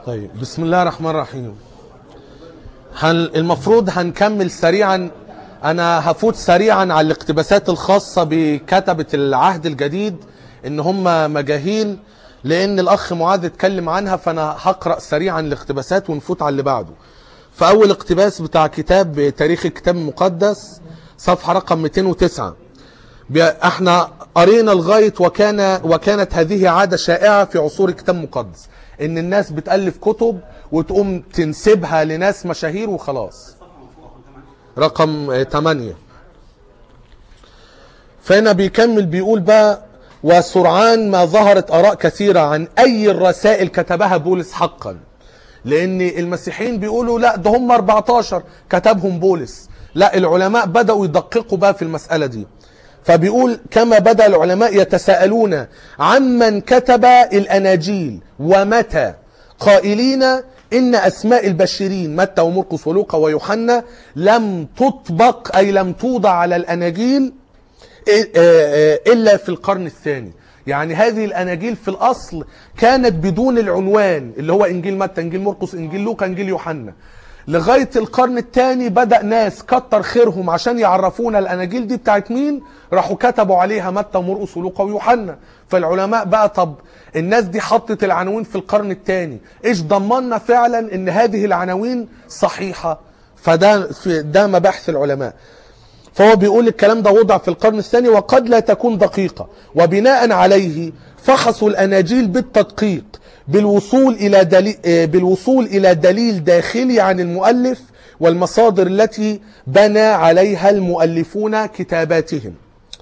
طيب بسم الله الرحمن الرحيم هن المفروض هنكمل سريعا انا هفوت سريعا على الاقتباسات الخاصة بكتبة العهد الجديد ان هم مجاهيل لان الاخ معاذ اتكلم عنها فانا هقرأ سريعا الاقتباسات ونفوت على اللي بعده فاول اقتباس بتاع كتاب تاريخ الكتاب المقدس صفحة رقم 209 بي- احنا قرينا لغايه وكان وكانت هذه عاده شائعه في عصور الكتاب المقدس ان الناس بتالف كتب وتقوم تنسبها لناس مشاهير وخلاص رقم 8 فهنا بيكمل بيقول بقى وسرعان ما ظهرت اراء كثيره عن اي الرسائل كتبها بولس حقا لان المسيحيين بيقولوا لا ده هم 14 كتبهم بولس لا العلماء بداوا يدققوا بقى في المساله دي فبيقول كما بدا العلماء يتساءلون عمن كتب الاناجيل ومتى قائلين ان اسماء البشرين متى ومرقس ولوقا ويوحنا لم تطبق اي لم توضع على الاناجيل الا في القرن الثاني يعني هذه الاناجيل في الاصل كانت بدون العنوان اللي هو انجيل متى انجيل مرقس انجيل لوقا انجيل يوحنا لغايه القرن الثاني بدا ناس كتر خيرهم عشان يعرفونا الاناجيل دي بتاعت مين راحوا كتبوا عليها متى ومرقس ولوقا ويوحنا فالعلماء بقى طب الناس دي حطت العناوين في القرن الثاني ايش ضمننا فعلا ان هذه العناوين صحيحه فده في ده مباحث العلماء فهو بيقول الكلام ده وضع في القرن الثاني وقد لا تكون دقيقة وبناء عليه فحصوا الأناجيل بالتدقيق بالوصول إلى دليل, بالوصول إلى دليل داخلي عن المؤلف والمصادر التي بنى عليها المؤلفون كتاباتهم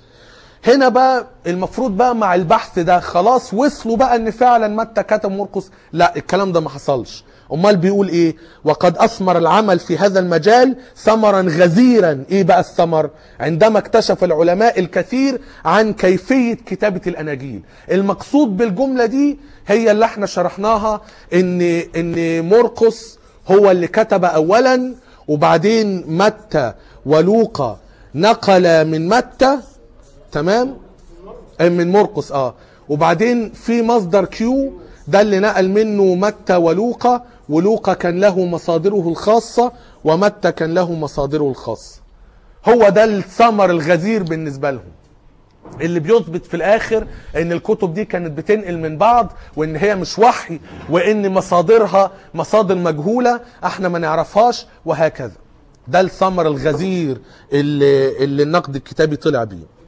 هنا بقى المفروض بقى مع البحث ده خلاص وصلوا بقى ان فعلا متى كتب مرقس لا الكلام ده ما حصلش امال بيقول ايه وقد اثمر العمل في هذا المجال ثمرا غزيرا ايه بقى الثمر عندما اكتشف العلماء الكثير عن كيفية كتابة الاناجيل المقصود بالجملة دي هي اللي احنا شرحناها ان ان مرقس هو اللي كتب اولا وبعدين متى ولوقا نقل من متى تمام من مرقس اه وبعدين في مصدر كيو ده اللي نقل منه متى ولوقا ولوقا كان له مصادره الخاصة ومتى كان له مصادره الخاصة هو ده الثمر الغزير بالنسبة لهم اللي بيثبت في الاخر ان الكتب دي كانت بتنقل من بعض وان هي مش وحي وان مصادرها مصادر مجهولة احنا ما نعرفهاش وهكذا ده الثمر الغزير اللي, اللي النقد الكتابي طلع بيه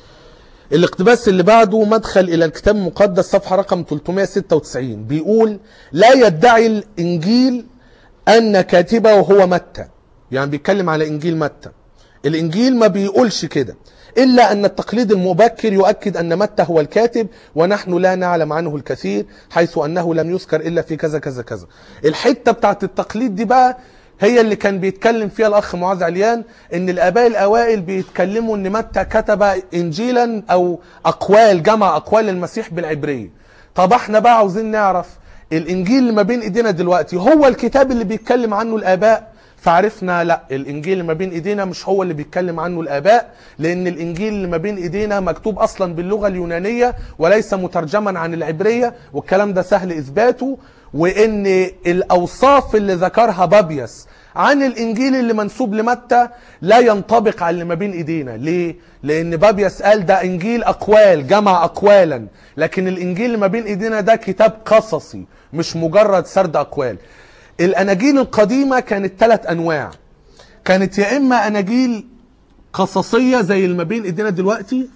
الاقتباس اللي بعده مدخل الى الكتاب المقدس صفحه رقم 396 بيقول لا يدعي الانجيل ان كاتبه هو متى يعني بيتكلم على انجيل متى الانجيل ما بيقولش كده الا ان التقليد المبكر يؤكد ان متى هو الكاتب ونحن لا نعلم عنه الكثير حيث انه لم يذكر الا في كذا كذا كذا الحته بتاعت التقليد دي بقى هي اللي كان بيتكلم فيها الاخ معاذ عليان ان الاباء الاوائل بيتكلموا ان متى كتب انجيلا او اقوال جمع اقوال المسيح بالعبريه طب احنا بقى عاوزين نعرف الانجيل اللي ما بين ايدينا دلوقتي هو الكتاب اللي بيتكلم عنه الاباء فعرفنا لا الانجيل اللي ما بين ايدينا مش هو اللي بيتكلم عنه الاباء لان الانجيل اللي ما بين ايدينا مكتوب اصلا باللغه اليونانيه وليس مترجما عن العبريه والكلام ده سهل اثباته وان الاوصاف اللي ذكرها بابيس عن الانجيل اللي منسوب لمتى لا ينطبق على اللي ما بين ايدينا ليه لان بابيس قال ده انجيل اقوال جمع اقوالا لكن الانجيل اللي ما بين ايدينا ده كتاب قصصي مش مجرد سرد اقوال الاناجيل القديمه كانت ثلاث انواع كانت يا اما اناجيل قصصيه زي اللي ما بين ايدينا دلوقتي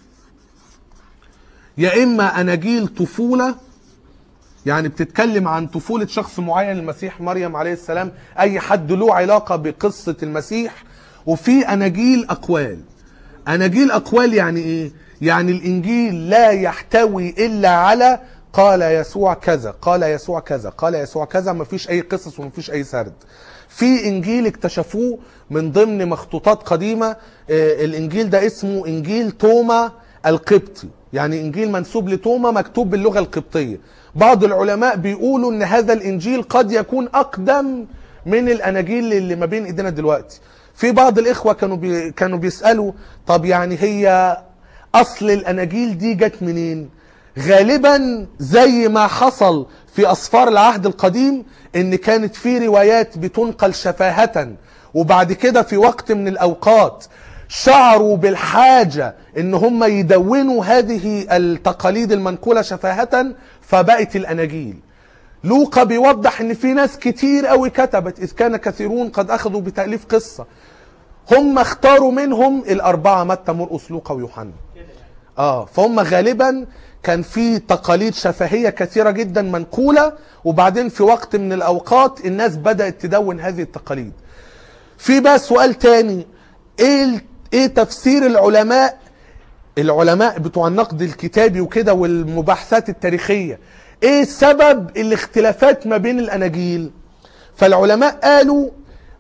يا اما اناجيل طفوله يعني بتتكلم عن طفولة شخص معين المسيح مريم عليه السلام أي حد له علاقة بقصة المسيح وفي أناجيل أقوال أناجيل أقوال يعني إيه؟ يعني الإنجيل لا يحتوي إلا على قال يسوع كذا قال يسوع كذا قال يسوع كذا مفيش أي قصص ومفيش أي سرد في إنجيل اكتشفوه من ضمن مخطوطات قديمة الإنجيل ده اسمه إنجيل توما القبطي يعني إنجيل منسوب لتوما مكتوب باللغة القبطية بعض العلماء بيقولوا ان هذا الانجيل قد يكون اقدم من الاناجيل اللي ما بين ايدينا دلوقتي في بعض الاخوه كانوا بي كانوا بيسالوا طب يعني هي اصل الاناجيل دي جت منين غالبا زي ما حصل في في أسفار العهد القديم إن كانت في روايات بتنقل شفاهة وبعد كده في وقت من الأوقات شعروا بالحاجة إن هم يدونوا هذه التقاليد المنقولة شفاهة فبقت الأناجيل لوقا بيوضح ان في ناس كتير قوي كتبت اذ كان كثيرون قد اخذوا بتاليف قصه هم اختاروا منهم الاربعه متى مرقس لوقا ويوحنا اه فهم غالبا كان في تقاليد شفهيه كثيره جدا منقوله وبعدين في وقت من الاوقات الناس بدات تدون هذه التقاليد في بقى سؤال تاني ايه ال- ايه تفسير العلماء العلماء بتوع النقد الكتابي وكده والمباحثات التاريخيه ايه سبب الاختلافات ما بين الاناجيل فالعلماء قالوا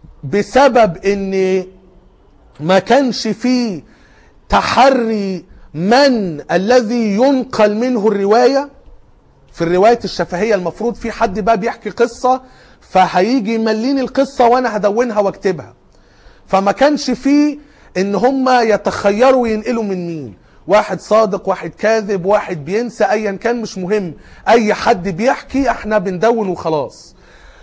بسبب ان ما كانش فيه تحري من الذي ينقل منه الروايه في الرواية الشفهية المفروض في حد بقى بيحكي قصة فهيجي يمليني القصة وانا هدونها واكتبها فما كانش فيه ان هم يتخيروا ينقلوا من مين واحد صادق واحد كاذب واحد بينسى ايا كان مش مهم اي حد بيحكي احنا بندون وخلاص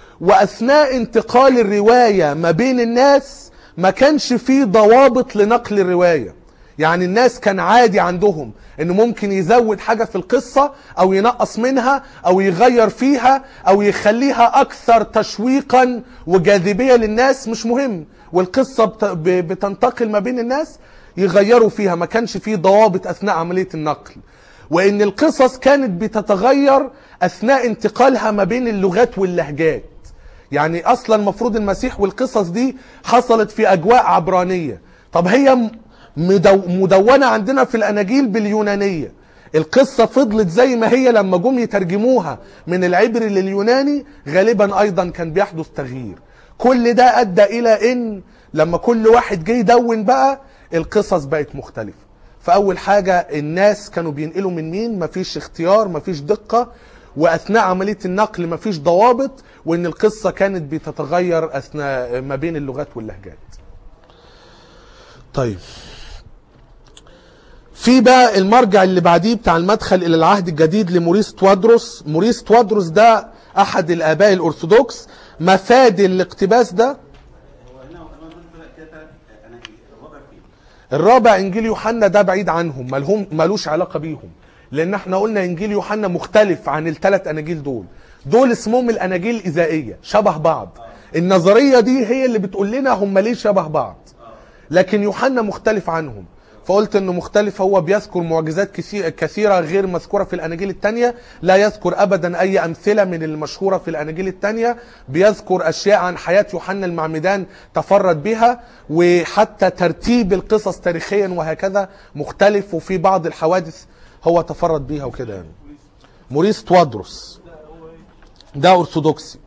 واثناء انتقال الروايه ما بين الناس ما كانش فيه ضوابط لنقل الروايه يعني الناس كان عادي عندهم انه ممكن يزود حاجه في القصه او ينقص منها او يغير فيها او يخليها اكثر تشويقا وجاذبيه للناس مش مهم والقصه بت- ب- بتنتقل ما بين الناس يغيروا فيها ما كانش فيه ضوابط اثناء عمليه النقل وان القصص كانت بتتغير اثناء انتقالها ما بين اللغات واللهجات يعني اصلا المفروض المسيح والقصص دي حصلت في اجواء عبرانيه طب هي م- مدو مدونه عندنا في الاناجيل باليونانيه القصه فضلت زي ما هي لما جم يترجموها من العبري لليوناني غالبا ايضا كان بيحدث تغيير كل ده ادى الى ان لما كل واحد جه يدون بقى القصص بقت مختلفه فاول حاجه الناس كانوا بينقلوا من مين مفيش اختيار مفيش دقه واثناء عمليه النقل مفيش ضوابط وان القصه كانت بتتغير اثناء ما بين اللغات واللهجات طيب في بقى المرجع اللي بعديه بتاع المدخل الى العهد الجديد لموريس توادروس موريس توادروس ده احد الاباء الارثوذكس مفاد الاقتباس ده هو هنا هو دول كده كده ثلاث اناجيل الرابع فين؟ الرابع انجيل يوحنا ده بعيد عنهم ملهم ملوش علاقه بيهم لان احنا قلنا انجيل يوحنا مختلف عن الثلاث اناجيل دول دول اسمهم الاناجيل الاذائيه شبه بعض النظريه دي هي اللي بتقول لنا هم ليه شبه بعض لكن يوحنا مختلف عنهم فقلت انه مختلف هو بيذكر معجزات كثي- كثيره غير مذكوره في الاناجيل الثانيه لا يذكر ابدا اي امثله من المشهوره في الاناجيل الثانيه بيذكر اشياء عن حياه يوحنا المعمدان تفرد بها وحتى ترتيب القصص تاريخيا وهكذا مختلف وفي بعض الحوادث هو تفرد بيها وكده يعني موريس توادروس ده ارثوذكسي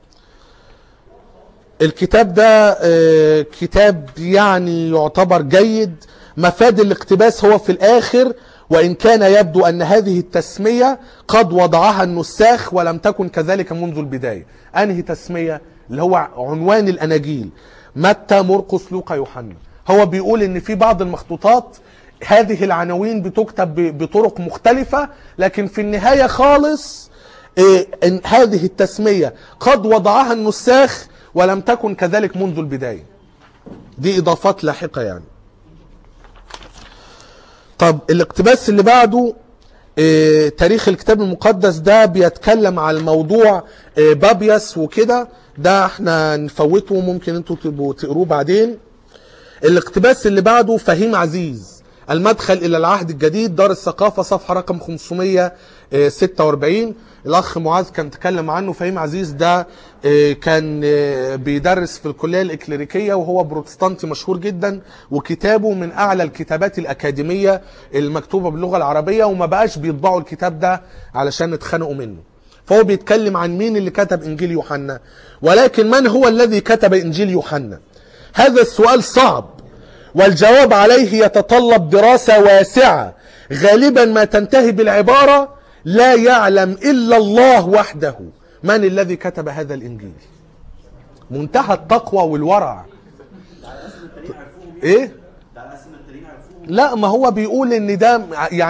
الكتاب ده آه، كتاب يعني يعتبر جيد مفاد الاقتباس هو في الآخر وإن كان يبدو أن هذه التسمية قد وضعها النساخ ولم تكن كذلك منذ البداية أنهي تسمية اللي هو عنوان الأناجيل متى مرقس لوقا يوحنا هو بيقول ان في بعض المخطوطات هذه العناوين بتكتب ب- بطرق مختلفة لكن في النهاية خالص إيه، إن هذه التسمية قد وضعها النساخ ولم تكن كذلك منذ البداية دي إضافات لاحقة يعني طب الاقتباس اللي بعده إيه، تاريخ الكتاب المقدس ده بيتكلم على الموضوع إيه، بابيس وكده ده احنا نفوته ممكن انتوا تبقوا تقروه بعدين الاقتباس اللي بعده فهيم عزيز المدخل الى العهد الجديد دار الثقافة صفحة رقم 546 الاخ معاذ كان تكلم عنه فهيم عزيز ده آه، كان آه، بيدرس في الكلية الاكليريكية وهو بروتستانتي مشهور جدا وكتابه من اعلى الكتابات الاكاديمية المكتوبة باللغة العربية وما بقاش بيطبعوا الكتاب ده علشان اتخانقوا منه فهو بيتكلم عن مين اللي كتب انجيل يوحنا ولكن من هو الذي كتب انجيل يوحنا هذا السؤال صعب والجواب عليه يتطلب دراسة واسعة غالبا ما تنتهي بالعبارة لا يعلم إلا الله وحده من الذي كتب هذا الإنجيل منتهى التقوى والورع ده على اسم التانيين عرفوهم يعني؟ إيه؟ ده على اسم التانيين عرفوهم لا ما هو بيقول ان ده يعني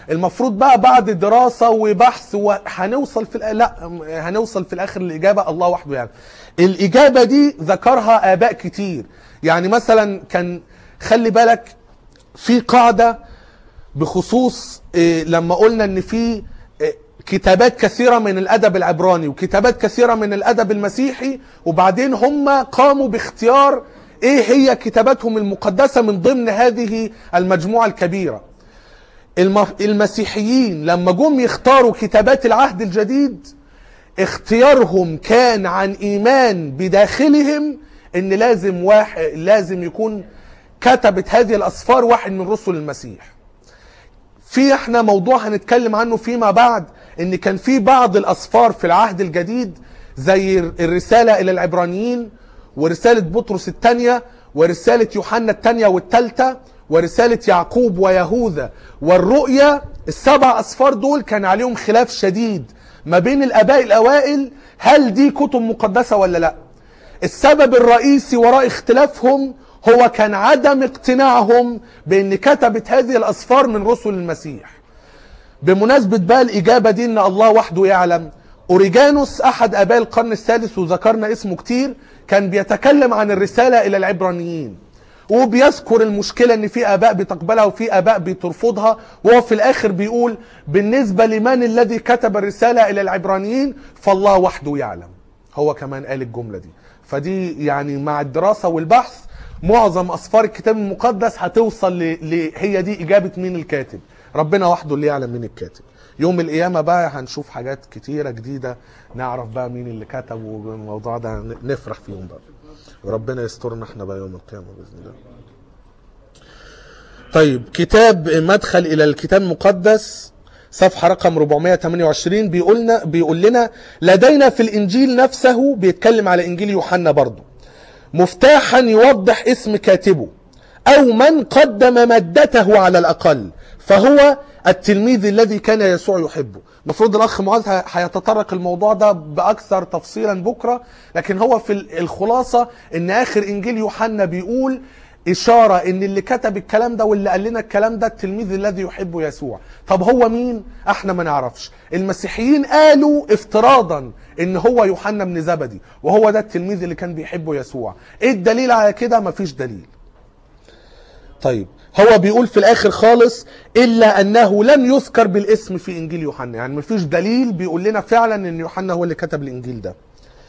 المفروض بقى بعد دراسة وبحث وهنوصل في الآ- لا هنوصل في الآخر الإجابة الله وحده يعني الإجابة دي ذكرها آباء كتير يعني مثلا كان خلي بالك في قاعدة بخصوص إيه، لما قلنا ان في إيه، كتابات كثيرة من الأدب العبراني وكتابات كثيرة من الأدب المسيحي وبعدين هم قاموا باختيار ايه هي كتاباتهم المقدسة من ضمن هذه المجموعة الكبيرة الم- المسيحيين لما جم يختاروا كتابات العهد الجديد اختيارهم كان عن ايمان بداخلهم ان لازم واحد لازم يكون كتبت هذه الاسفار واحد من رسل المسيح في احنا موضوع هنتكلم عنه فيما بعد ان كان في بعض الاسفار في العهد الجديد زي الرسالة الى العبرانيين ورسالة بطرس الثانية ورسالة يوحنا الثانية والثالثة ورسالة يعقوب ويهوذا والرؤيا السبع اسفار دول كان عليهم خلاف شديد ما بين الاباء الاوائل هل دي كتب مقدسة ولا لا السبب الرئيسي وراء اختلافهم هو كان عدم اقتناعهم بان كتبت هذه الاسفار من رسل المسيح بمناسبة بقى الإجابة دي إن الله وحده يعلم أوريجانوس أحد آباء القرن السادس وذكرنا اسمه كتير كان بيتكلم عن الرسالة إلى العبرانيين وبيذكر المشكلة إن في آباء بتقبلها وفي آباء بترفضها وهو في الآخر بيقول بالنسبة لمن الذي كتب الرسالة إلى العبرانيين فالله وحده يعلم هو كمان قال الجملة دي فدي يعني مع الدراسة والبحث معظم أسفار الكتاب المقدس هتوصل ل... ل... هي دي إجابة مين الكاتب ربنا وحده اللي يعلم مين الكاتب يوم القيامة بقى هنشوف حاجات كتيرة جديدة نعرف بقى مين اللي كتب والموضوع ده نفرح فيهم بقى وربنا يسترنا احنا بقى يوم القيامة بإذن الله طيب كتاب مدخل إلى الكتاب المقدس صفحة رقم 428 بيقولنا بيقول لنا لدينا في الإنجيل نفسه بيتكلم على إنجيل يوحنا برضه مفتاحا يوضح اسم كاتبه أو من قدم مادته على الأقل فهو التلميذ الذي كان يسوع يحبه المفروض الأخ معاذ ه- هيتطرق الموضوع ده بأكثر تفصيلا بكرة لكن هو في ال- الخلاصة إن آخر إنجيل يوحنا بيقول إشارة إن اللي كتب الكلام ده واللي قال لنا الكلام ده التلميذ الذي يحبه يسوع طب هو مين؟ احنا ما نعرفش المسيحيين قالوا افتراضا ان هو يوحنا بن زبدي وهو ده التلميذ اللي كان بيحبه يسوع ايه الدليل على كده مفيش دليل طيب هو بيقول في الاخر خالص الا انه لم يذكر بالاسم في انجيل يوحنا يعني مفيش دليل بيقول لنا فعلا ان يوحنا هو اللي كتب الانجيل ده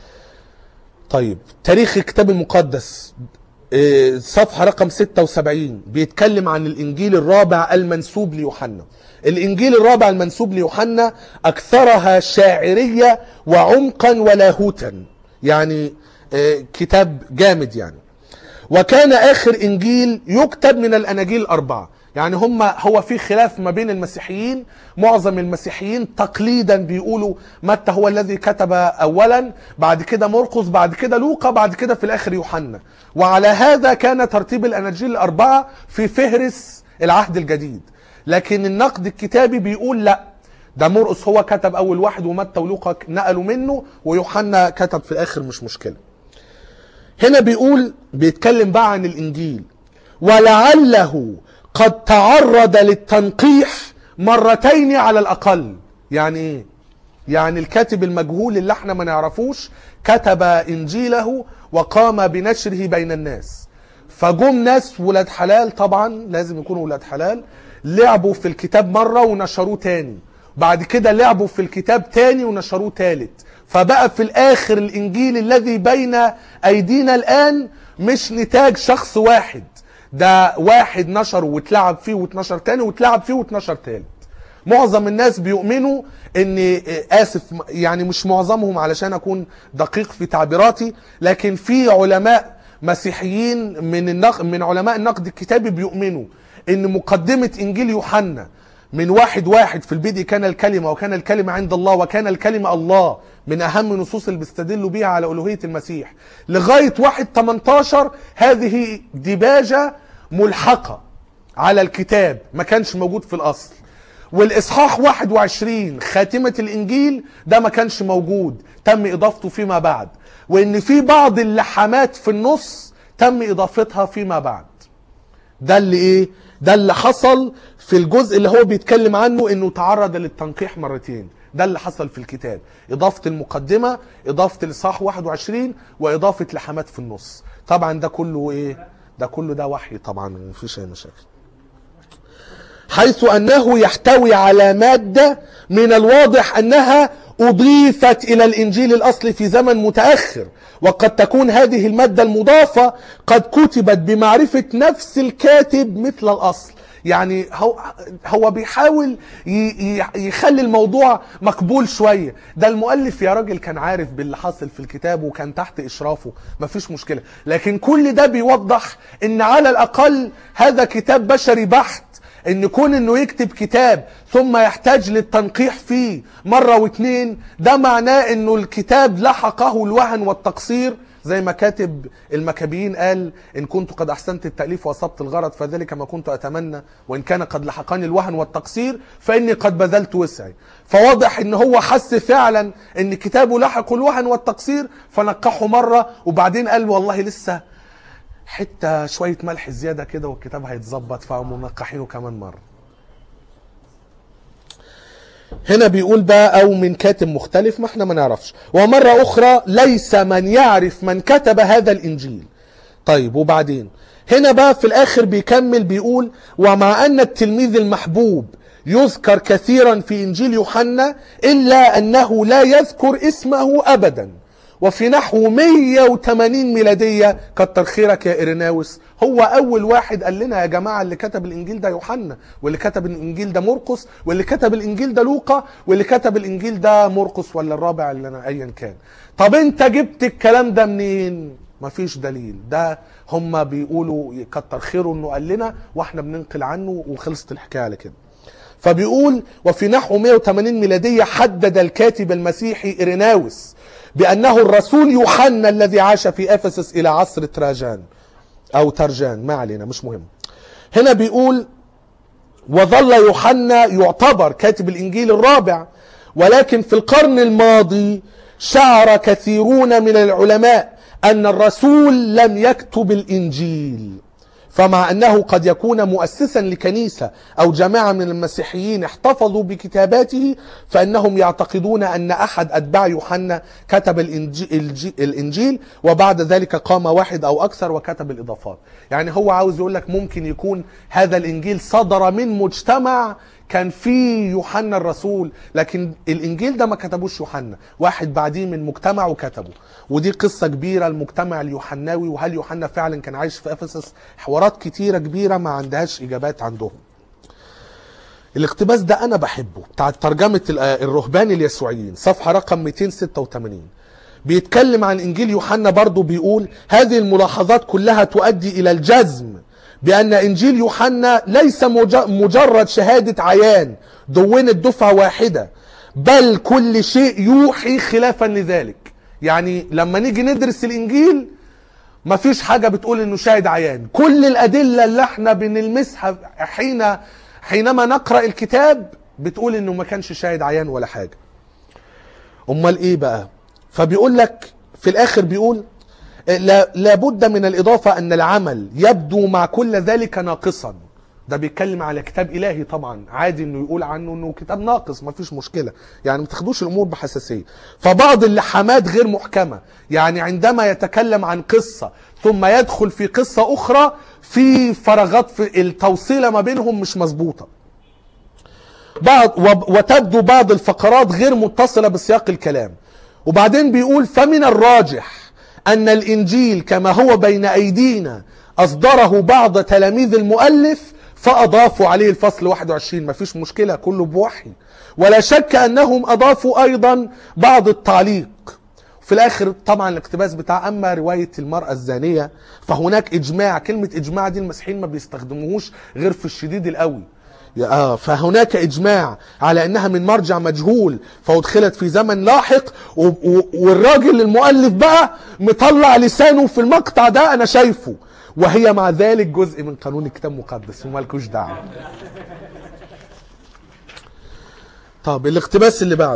طيب تاريخ الكتاب المقدس إيه، صفحة رقم 76 بيتكلم عن الإنجيل الرابع المنسوب ليوحنا الإنجيل الرابع المنسوب ليوحنا أكثرها شاعرية وعمقا ولاهوتا يعني إيه، كتاب جامد يعني وكان آخر إنجيل يكتب من الأناجيل الأربعة يعني هم هو في خلاف ما بين المسيحيين معظم المسيحيين تقليدا بيقولوا متى هو الذي كتب اولا بعد كده مرقس بعد كده لوقا بعد كده في الاخر يوحنا وعلى هذا كان ترتيب الاناجيل الاربعه في فهرس العهد الجديد لكن النقد الكتابي بيقول لا ده مرقس هو كتب اول واحد ومتى ولوقا نقلوا منه ويوحنا كتب في الاخر مش مشكله هنا بيقول بيتكلم بقى عن الانجيل ولعله قد تعرض للتنقيح مرتين على الاقل يعني ايه يعني الكاتب المجهول اللي احنا ما نعرفوش كتب انجيله وقام بنشره بين الناس فجم ناس ولاد حلال طبعا لازم يكونوا ولاد حلال لعبوا في الكتاب مرة ونشروه تاني بعد كده لعبوا في الكتاب تاني ونشروه تالت فبقى في الاخر الانجيل الذي بين ايدينا الان مش نتاج شخص واحد ده واحد نشر واتلعب فيه واتنشر تاني واتلعب فيه واتنشر تالت معظم الناس بيؤمنوا ان اسف يعني مش معظمهم علشان اكون دقيق في تعبيراتي لكن في علماء مسيحيين من النق... من علماء النقد الكتابي بيؤمنوا ان مقدمة انجيل يوحنا من واحد واحد في البدء كان الكلمة وكان الكلمة عند الله وكان الكلمة الله من أهم النصوص اللي بيستدلوا بيها على ألوهية المسيح لغاية واحد 18 هذه ديباجة ملحقة على الكتاب ما كانش موجود في الأصل والإصحاح 21 خاتمة الإنجيل ده ما كانش موجود تم إضافته فيما بعد وإن في بعض اللحمات في النص تم إضافتها فيما بعد ده اللي ايه ده اللي حصل في الجزء اللي هو بيتكلم عنه انه تعرض للتنقيح مرتين ده اللي حصل في الكتاب اضافه المقدمه اضافه الاصحاح 21 واضافه لحمات في النص طبعا ده كله ايه ده كله ده وحي طبعا مفيش اي مشاكل حيث انه يحتوي على ماده من الواضح انها اضيفت الى الانجيل الاصلي في زمن متاخر وقد تكون هذه الماده المضافه قد كتبت بمعرفه نفس الكاتب مثل الاصل يعني هو هو بيحاول ي- ي- يخلي الموضوع مقبول شويه ده المؤلف يا راجل كان عارف باللي حاصل في الكتاب وكان تحت اشرافه مفيش مشكله لكن كل ده بيوضح ان على الاقل هذا كتاب بشري بحت ان كون انه يكتب كتاب ثم يحتاج للتنقيح فيه مرة واتنين ده معناه انه الكتاب لحقه الوهن والتقصير زي ما كاتب المكابيين قال ان كنت قد احسنت التاليف واصبت الغرض فذلك ما كنت اتمنى وان كان قد لحقني الوهن والتقصير فاني قد بذلت وسعي فواضح ان هو حس فعلا ان كتابه لحق الوهن والتقصير فنقحه مره وبعدين قال والله لسه حته شويه ملح زياده كده والكتاب هيتظبط فقاموا منقحينه كمان مره هنا بيقول بقى او من كاتب مختلف ما احنا ما نعرفش ومره اخرى ليس من يعرف من كتب هذا الانجيل طيب وبعدين هنا بقى في الاخر بيكمل بيقول ومع ان التلميذ المحبوب يذكر كثيرا في انجيل يوحنا الا انه لا يذكر اسمه ابدا وفي نحو 180 ميلادية كتر خيرك يا إيريناوس هو أول واحد قال لنا يا جماعة اللي كتب الإنجيل ده يوحنا واللي كتب الإنجيل ده مرقس واللي كتب الإنجيل ده لوقا واللي كتب الإنجيل ده مرقس ولا الرابع اللي أنا أيا كان طب أنت جبت الكلام ده منين؟ مفيش دليل ده هم بيقولوا كتر خيره انه قال لنا واحنا بننقل عنه وخلصت الحكايه على كده فبيقول وفي نحو 180 ميلادية حدد الكاتب المسيحي إيريناوس بأنه الرسول يوحنا الذي عاش في أفسس إلى عصر تراجان أو ترجان ما علينا مش مهم هنا بيقول وظل يوحنا يعتبر كاتب الإنجيل الرابع ولكن في القرن الماضي شعر كثيرون من العلماء أن الرسول لم يكتب الإنجيل فمع أنه قد يكون مؤسسا لكنيسة أو جماعة من المسيحيين احتفظوا بكتاباته فإنهم يعتقدون أن أحد أتباع يوحنا كتب الإنجيل, الجي- الإنجيل وبعد ذلك قام واحد أو أكثر وكتب الإضافات يعني هو عاوز يقول لك ممكن يكون هذا الإنجيل صدر من مجتمع كان في يوحنا الرسول لكن الانجيل ده ما كتبوش يوحنا واحد بعديه من مجتمع وكتبه ودي قصه كبيره المجتمع اليوحناوي وهل يوحنا فعلا كان عايش في افسس حوارات كتيره كبيره ما عندهاش اجابات عندهم الاقتباس ده انا بحبه بتاع ترجمه ال- الرهبان اليسوعيين صفحه رقم 286 بيتكلم عن انجيل يوحنا برضه بيقول هذه الملاحظات كلها تؤدي الى الجزم بان انجيل يوحنا ليس مج- مجرد شهاده عيان دونت دفعه واحده بل كل شيء يوحي خلافا لذلك يعني لما نيجي ندرس الانجيل ما فيش حاجة بتقول انه شاهد عيان كل الادلة اللي احنا بنلمسها حين حينما نقرأ الكتاب بتقول انه ما كانش شاهد عيان ولا حاجة امال ايه بقى فبيقول لك في الاخر بيقول لا لابد من الاضافة ان العمل يبدو مع كل ذلك ناقصا ده بيتكلم على كتاب الهي طبعا عادي انه يقول عنه انه كتاب ناقص ما فيش مشكله يعني ما تاخدوش الامور بحساسيه فبعض اللحامات غير محكمه يعني عندما يتكلم عن قصه ثم يدخل في قصه اخرى في فراغات في التوصيله ما بينهم مش مظبوطه بعض وب- وتبدو بعض الفقرات غير متصله بسياق الكلام وبعدين بيقول فمن الراجح ان الانجيل كما هو بين ايدينا اصدره بعض تلاميذ المؤلف فاضافوا عليه الفصل 21 مفيش مشكله كله بوحي ولا شك انهم اضافوا ايضا بعض التعليق في الاخر طبعا الاقتباس بتاع اما روايه المراه الزانيه فهناك اجماع كلمه اجماع دي المسيحيين ما بيستخدموهوش غير في الشديد القوي آه فهناك اجماع على انها من مرجع مجهول فادخلت في زمن لاحق و- و- والراجل المؤلف بقى مطلع لسانه في المقطع ده انا شايفه وهي مع ذلك جزء من قانون الكتاب المقدس ومالكوش دعوه طب الاقتباس اللي بعده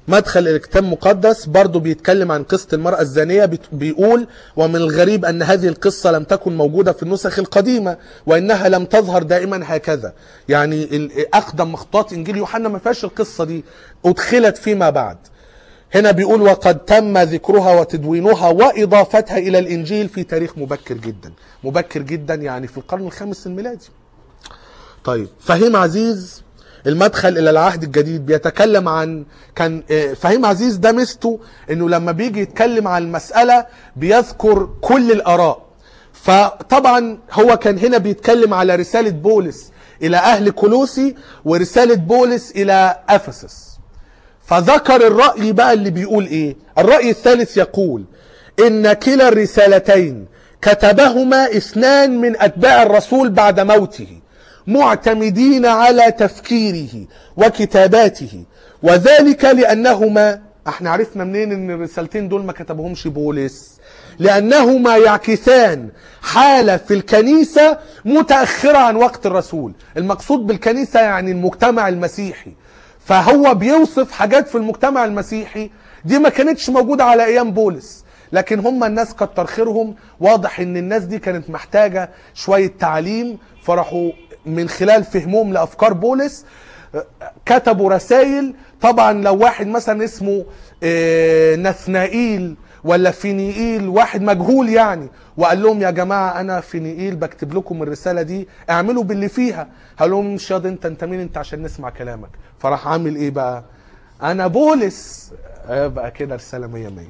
مدخل إلى كتاب مقدس برضو بيتكلم عن قصة المرأة الزانية بت- بيقول ومن الغريب أن هذه القصة لم تكن موجودة في النسخ القديمة وإنها لم تظهر دائما هكذا يعني ال- أقدم مخطوطات إنجيل يوحنا ما فيهاش القصة دي أدخلت فيما بعد هنا بيقول وقد تم ذكرها وتدوينها وإضافتها إلى الإنجيل في تاريخ مبكر جدا مبكر جدا يعني في القرن الخامس الميلادي طيب فهيم عزيز المدخل الى العهد الجديد بيتكلم عن كان آه، فهيم عزيز ده ميزته انه لما بيجي يتكلم عن المساله بيذكر كل الاراء فطبعا هو كان هنا بيتكلم على رساله بولس الى اهل كولوسي ورساله بولس الى افسس فذكر الرأي بقى اللي بيقول ايه الرأي الثالث يقول ان كلا الرسالتين كتبهما اثنان من اتباع الرسول بعد موته معتمدين على تفكيره وكتاباته وذلك لانهما احنا عرفنا منين ان الرسالتين دول ما كتبهمش بولس لانهما يعكسان حاله في الكنيسه متاخره عن وقت الرسول المقصود بالكنيسه يعني المجتمع المسيحي فهو بيوصف حاجات في المجتمع المسيحي دي ما كانتش موجودة على أيام بولس لكن هم الناس كتر خيرهم واضح ان الناس دي كانت محتاجة شوية تعليم فراحوا من خلال فهمهم لأفكار بولس آه، كتبوا رسائل طبعا لو واحد مثلا اسمه آه، نثنائيل ولا فينيئيل واحد مجهول يعني وقال لهم يا جماعه انا فينيئيل بكتب لكم الرساله دي اعملوا باللي فيها قال لهم مش ياض انت انت مين انت عشان نسمع كلامك فراح عامل ايه بقى انا بولس آه، بقى كده رساله 100 100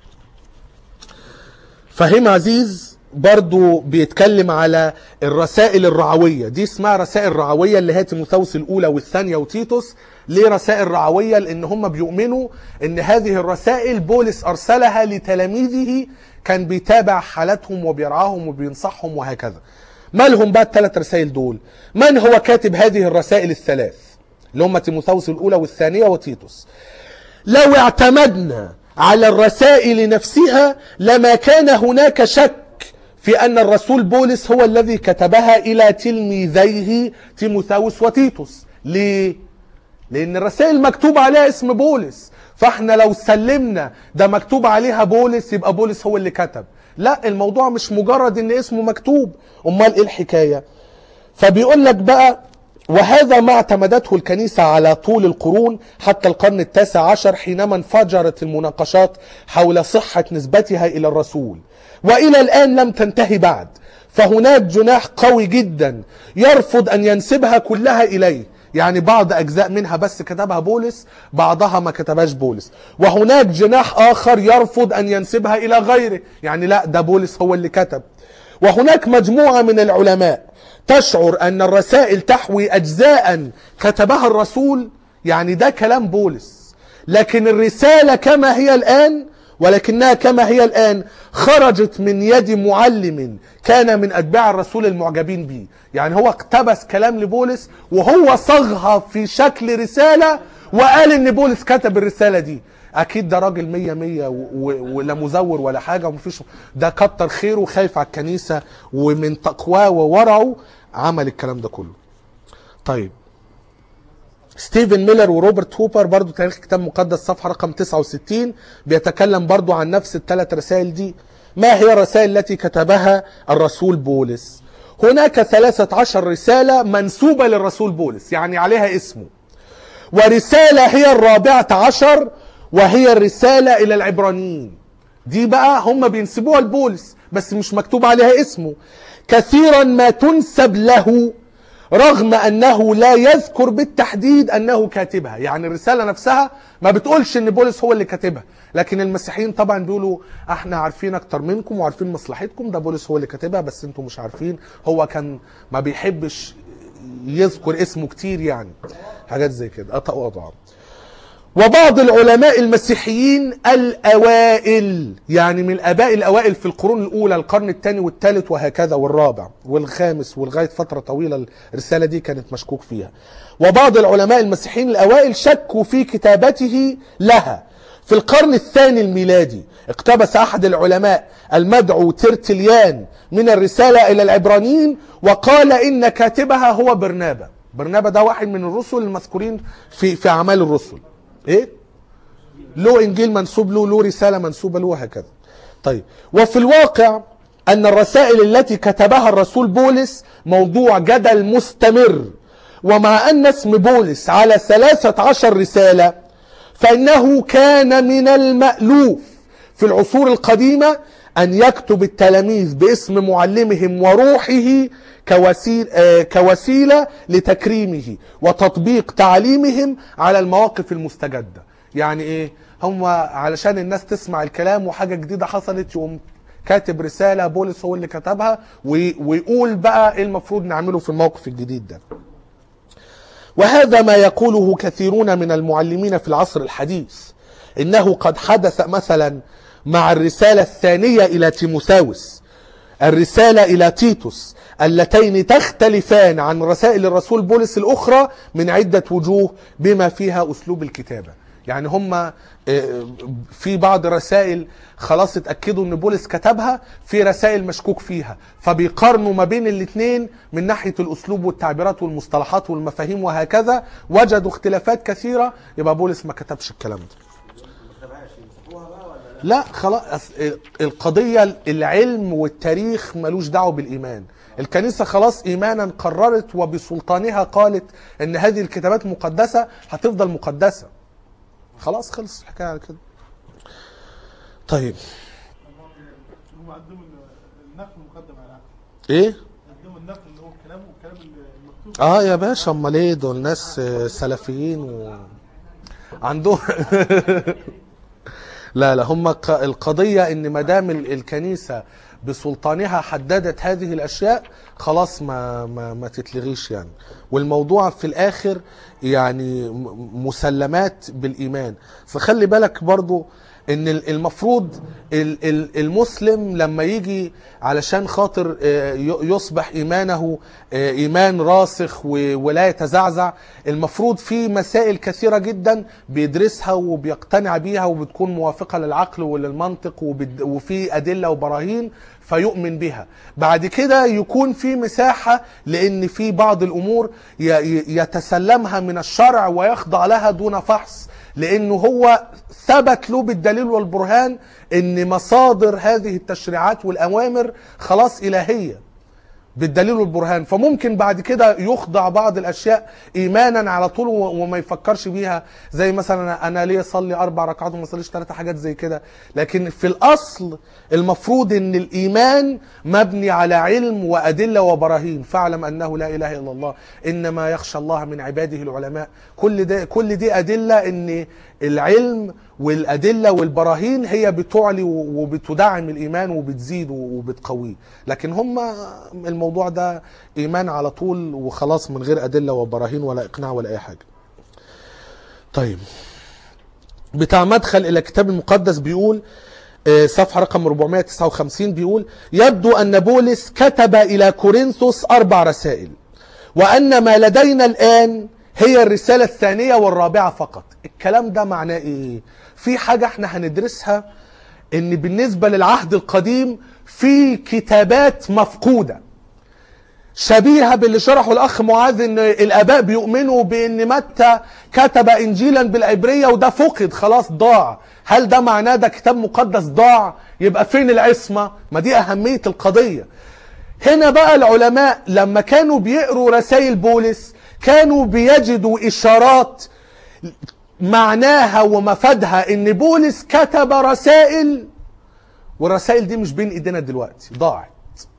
فهيم عزيز برضو بيتكلم على الرسائل الرعوية دي اسمها رسائل رعوية اللي هي تيموثاوس الأولى والثانية وتيتوس ليه رسائل رعوية لأن هم بيؤمنوا أن هذه الرسائل بولس أرسلها لتلاميذه كان بيتابع حالاتهم وبيرعاهم وبينصحهم وهكذا مالهم بقى الثلاث رسائل دول من هو كاتب هذه الرسائل الثلاث اللي هم تيموثاوس الأولى والثانية وتيتوس لو اعتمدنا على الرسائل نفسها لما كان هناك شك في أن الرسول بولس هو الذي كتبها إلى تلميذيه تيموثاوس وتيتوس ليه؟ لأن الرسائل مكتوب عليها اسم بولس فاحنا لو سلمنا ده مكتوب عليها بولس يبقى بولس هو اللي كتب لا الموضوع مش مجرد ان اسمه مكتوب امال ايه الحكايه فبيقول لك بقى وهذا ما اعتمدته الكنيسة على طول القرون حتى القرن التاسع عشر حينما انفجرت المناقشات حول صحة نسبتها إلى الرسول وإلى الآن لم تنتهي بعد فهناك جناح قوي جدا يرفض أن ينسبها كلها إليه يعني بعض أجزاء منها بس كتبها بولس بعضها ما كتبهاش بولس وهناك جناح آخر يرفض أن ينسبها إلى غيره يعني لا ده بولس هو اللي كتب وهناك مجموعة من العلماء تشعر أن الرسائل تحوي أجزاء كتبها الرسول يعني ده كلام بولس لكن الرسالة كما هي الآن ولكنها كما هي الآن خرجت من يد معلم كان من أتباع الرسول المعجبين به يعني هو اقتبس كلام لبولس وهو صاغها في شكل رسالة وقال ان بولس كتب الرسالة دي اكيد ده راجل مية مية و- و- ولا مزور ولا حاجة ومفيش ده كتر خيره وخايف على الكنيسة ومن تقواه وورعه عمل الكلام ده كله طيب ستيفن ميلر وروبرت هوبر برضو تاريخ كتاب مقدس صفحة رقم 69 بيتكلم برضو عن نفس الثلاث رسائل دي ما هي الرسائل التي كتبها الرسول بولس هناك 13 رسالة منسوبة للرسول بولس يعني عليها اسمه ورسالة هي الرابعة عشر وهي الرسالة إلى العبرانيين دي بقى هم بينسبوها لبولس بس مش مكتوب عليها اسمه كثيرا ما تنسب له رغم أنه لا يذكر بالتحديد أنه كاتبها يعني الرسالة نفسها ما بتقولش أن بولس هو اللي كاتبها لكن المسيحيين طبعا بيقولوا احنا عارفين اكتر منكم وعارفين مصلحتكم ده بولس هو اللي كاتبها بس انتم مش عارفين هو كان ما بيحبش يذكر اسمه كتير يعني حاجات زي كده أطأ وأضع وبعض العلماء المسيحيين الأوائل يعني من الآباء الأوائل في القرون الأولى القرن الثاني والثالث وهكذا والرابع والخامس ولغاية فترة طويلة الرسالة دي كانت مشكوك فيها وبعض العلماء المسيحيين الأوائل شكوا في كتابته لها في القرن الثاني الميلادي اقتبس أحد العلماء المدعو ترتليان من الرسالة إلى العبرانيين وقال إن كاتبها هو برنابا برنابا ده واحد من الرسل المذكورين في في أعمال الرسل إيه؟ له انجيل منسوب له له رساله منسوبه له وهكذا طيب وفي الواقع ان الرسائل التي كتبها الرسول بولس موضوع جدل مستمر ومع ان اسم بولس على ثلاثة عشر رسالة فانه كان من المألوف في العصور القديمة ان يكتب التلاميذ باسم معلمهم وروحه كوسيل آه، كوسيلة لتكريمه وتطبيق تعليمهم على المواقف المستجدة يعني ايه هم علشان الناس تسمع الكلام وحاجة جديدة حصلت يقوم كاتب رسالة بولس هو اللي كتبها وي- ويقول بقى ايه المفروض نعمله في الموقف الجديد ده وهذا ما يقوله كثيرون من المعلمين في العصر الحديث انه قد حدث مثلا مع الرسالة الثانية الى تيموثاوس الرسالة الى تيتوس اللتين تختلفان عن رسائل الرسول بولس الاخرى من عدة وجوه بما فيها اسلوب الكتابة يعني هم آه، في بعض الرسائل خلاص اتأكدوا ان بولس كتبها في رسائل مشكوك فيها فبيقارنوا ما بين الاثنين من ناحية الاسلوب والتعبيرات والمصطلحات والمفاهيم وهكذا وجدوا اختلافات كثيرة يبقى بولس ما كتبش الكلام ده ما كتبهاش يمسحوها بقى ولا لا؟ لا خلاص أص- القضية العلم والتاريخ ملوش دعوة بالإيمان الكنيسة خلاص إيمانا قررت وبسلطانها قالت إن هذه الكتابات مقدسة هتفضل مقدسة خلاص خلص الحكاية على كده طيب هم قدموا النقل مقدم على العقل إيه قدموا النقل اللي هو الكلام والكلام المكتوب اه يا باشا امال ايه دول ناس آه، سلفيين و عندهم لا لا هم ق- القضيه ان ما دام ال- الكنيسه بسلطانها حددت هذه الاشياء خلاص ما ما, ما تتلغيش يعني والموضوع في الاخر يعني م- مسلمات بالايمان فخلي بالك برضو ان ال- المفروض ال- ال- المسلم لما يجي علشان خاطر آه، ي- يصبح ايمانه آه، ايمان راسخ و- ولا يتزعزع المفروض في مسائل كثيره جدا بيدرسها وبيقتنع بيها وبتكون موافقه للعقل وللمنطق وبد- وفي ادله وبراهين فيؤمن بها بعد كده يكون في مساحه لان في بعض الامور ي- ي- يتسلمها من الشرع ويخضع لها دون فحص لانه هو ثبت له بالدليل والبرهان ان مصادر هذه التشريعات والاوامر خلاص الهيه بالدليل والبرهان فممكن بعد كده يخضع بعض الاشياء ايمانا على طول و- وما يفكرش بيها زي مثلا أنا- انا ليه اصلي اربع ركعات وما اصليش ثلاثه حاجات زي كده لكن في الاصل المفروض ان الايمان مبني على علم وادله وبراهين فاعلم انه لا اله الا الله انما يخشى الله من عباده العلماء كل ده كل دي ادله ان العلم والادله والبراهين هي بتعلي و- وبتدعم الايمان وبتزيد وبتقويه لكن هم الموضوع ده ايمان على طول وخلاص من غير ادله وبراهين ولا اقناع ولا اي حاجه طيب بتاع مدخل الى الكتاب المقدس بيقول آه، صفحة رقم 459 بيقول يبدو أن بولس كتب إلى كورنثوس أربع رسائل وأن ما لدينا الآن هي الرسالة الثانية والرابعة فقط الكلام ده معناه إيه؟ في حاجة احنا هندرسها إن بالنسبة للعهد القديم في كتابات مفقودة شبيهة باللي شرحه الأخ معاذ إن الآباء بيؤمنوا بإن متى كتب إنجيلا بالعبرية وده فقد خلاص ضاع هل ده معناه ده كتاب مقدس ضاع يبقى فين العصمة ما دي أهمية القضية هنا بقى العلماء لما كانوا بيقروا رسائل بولس كانوا بيجدوا إشارات معناها ومفادها إن بولس كتب رسائل والرسائل دي مش بين إيدينا دلوقتي ضاعت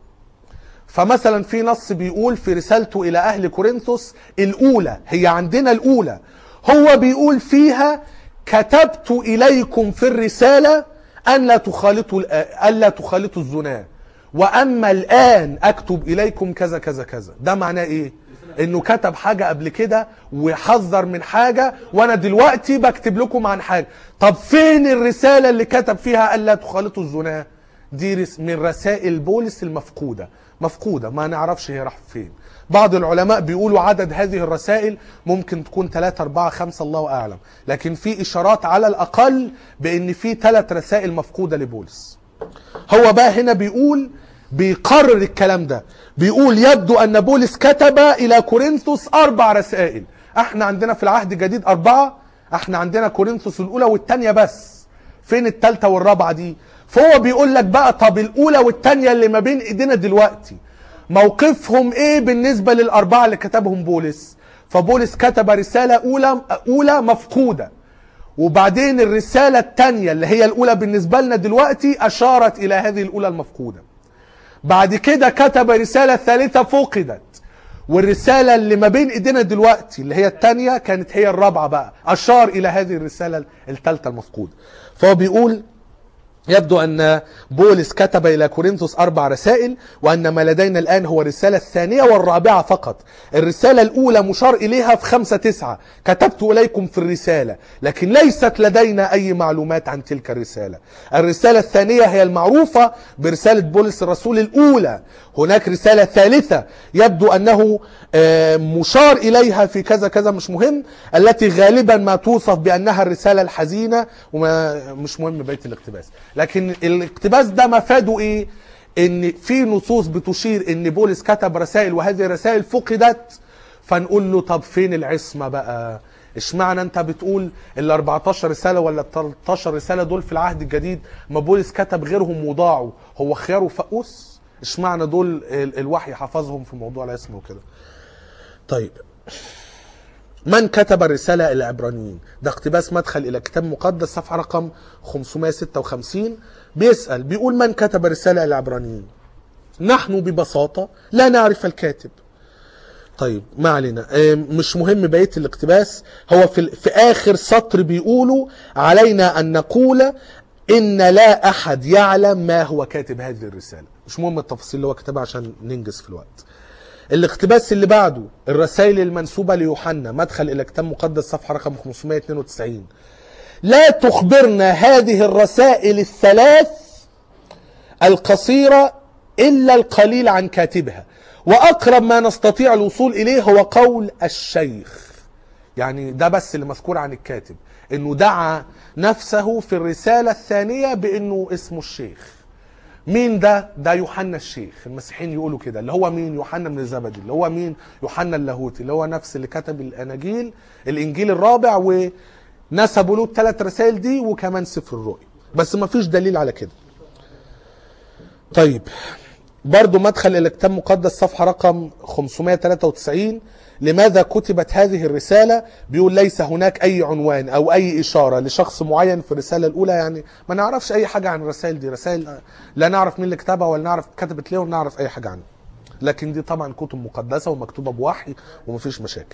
فمثلا في نص بيقول في رسالته الى اهل كورنثوس الاولى هي عندنا الاولى هو بيقول فيها كتبت اليكم في الرساله ان لا تخالطوا الا تخالطوا الزنا واما الان اكتب اليكم كذا كذا كذا ده معناه ايه انه كتب حاجه قبل كده وحذر من حاجه وانا دلوقتي بكتب لكم عن حاجه طب فين الرساله اللي كتب فيها الا تخالطوا الزنا دي رس- من رسائل بولس المفقودة مفقودة ما نعرفش هي راح فين بعض العلماء بيقولوا عدد هذه الرسائل ممكن تكون 3 4 5 الله أعلم لكن في إشارات على الأقل بأن في ثلاث رسائل مفقودة لبولس هو بقى هنا بيقول بيقرر الكلام ده بيقول يبدو أن بولس كتب إلى كورنثوس أربع رسائل احنا عندنا في العهد الجديد أربعة احنا عندنا كورنثوس الاولى والثانيه بس فين الثالثه والرابعه دي فهو بيقول لك بقى طب الاولى والثانيه اللي ما بين ايدينا دلوقتي موقفهم ايه بالنسبه للاربعه اللي كتبهم بولس فبولس كتب رساله اولى اولى مفقوده وبعدين الرساله الثانيه اللي هي الاولى بالنسبه لنا دلوقتي اشارت الى هذه الاولى المفقوده بعد كده كتب رساله ثالثه فقدت والرسالة اللي ما بين ايدينا دلوقتي اللي هي الثانية كانت هي الرابعة بقى أشار إلى هذه الرسالة الثالثة المفقودة فهو بيقول يبدو أن بولس كتب إلى كورنثوس أربع رسائل وأن ما لدينا الآن هو الرسالة الثانية والرابعة فقط الرسالة الأولى مشار إليها في خمسة تسعة كتبت إليكم في الرسالة لكن ليست لدينا أي معلومات عن تلك الرسالة الرسالة الثانية هي المعروفة برسالة بولس الرسول الأولى هناك رسالة ثالثة يبدو أنه آه، مشار إليها في كذا كذا مش مهم التي غالبا ما توصف بأنها الرسالة الحزينة وما مش مهم بقية الاقتباس لكن الاقتباس ده مفاده إيه ان في نصوص بتشير ان بولس كتب رسائل وهذه الرسائل فقدت فنقول له طب فين العصمه بقى اشمعنى انت بتقول ال 14 رساله ولا ال 13 رساله دول في العهد الجديد ما بولس كتب غيرهم وضاعوا هو خيار وفقوس اشمعنى دول ال- الوحي حفظهم في موضوع العصمه وكده طيب من كتب الرسالة إلى العبرانيين؟ ده اقتباس مدخل إلى كتاب مقدس صفحة رقم 556 بيسأل بيقول من كتب الرسالة إلى العبرانيين؟ نحن ببساطة لا نعرف الكاتب طيب ما علينا آم، مش مهم بقية الاقتباس هو في, ال- في آخر سطر بيقولوا علينا أن نقول إن لا أحد يعلم ما هو كاتب هذه الرسالة مش مهم التفاصيل اللي هو كتبها عشان ننجز في الوقت الاقتباس اللي بعده الرسائل المنسوبة ليوحنا مدخل إلى كتاب مقدس صفحة رقم 592 لا تخبرنا هذه الرسائل الثلاث القصيرة إلا القليل عن كاتبها وأقرب ما نستطيع الوصول إليه هو قول الشيخ يعني ده بس اللي مذكور عن الكاتب انه دعا نفسه في الرسالة الثانية بانه اسمه الشيخ مين ده ده يوحنا الشيخ المسيحيين يقولوا كده اللي هو مين يوحنا من زبدي اللي هو مين يوحنا اللاهوتي اللي هو نفس اللي كتب الاناجيل الانجيل الرابع ونسبوا له الثلاث رسائل دي وكمان سفر الرؤيا بس ما فيش دليل على كده طيب برضو مدخل الى كتاب مقدس صفحه رقم 593 لماذا كتبت هذه الرساله بيقول ليس هناك اي عنوان او اي اشاره لشخص معين في الرساله الاولى يعني ما نعرفش اي حاجه عن الرسائل دي رسائل لا نعرف مين اللي كتبها ولا نعرف كتبت ليه ولا نعرف اي حاجه عنها لكن دي طبعا كتب مقدسه ومكتوبه بوحي ومفيش مشاكل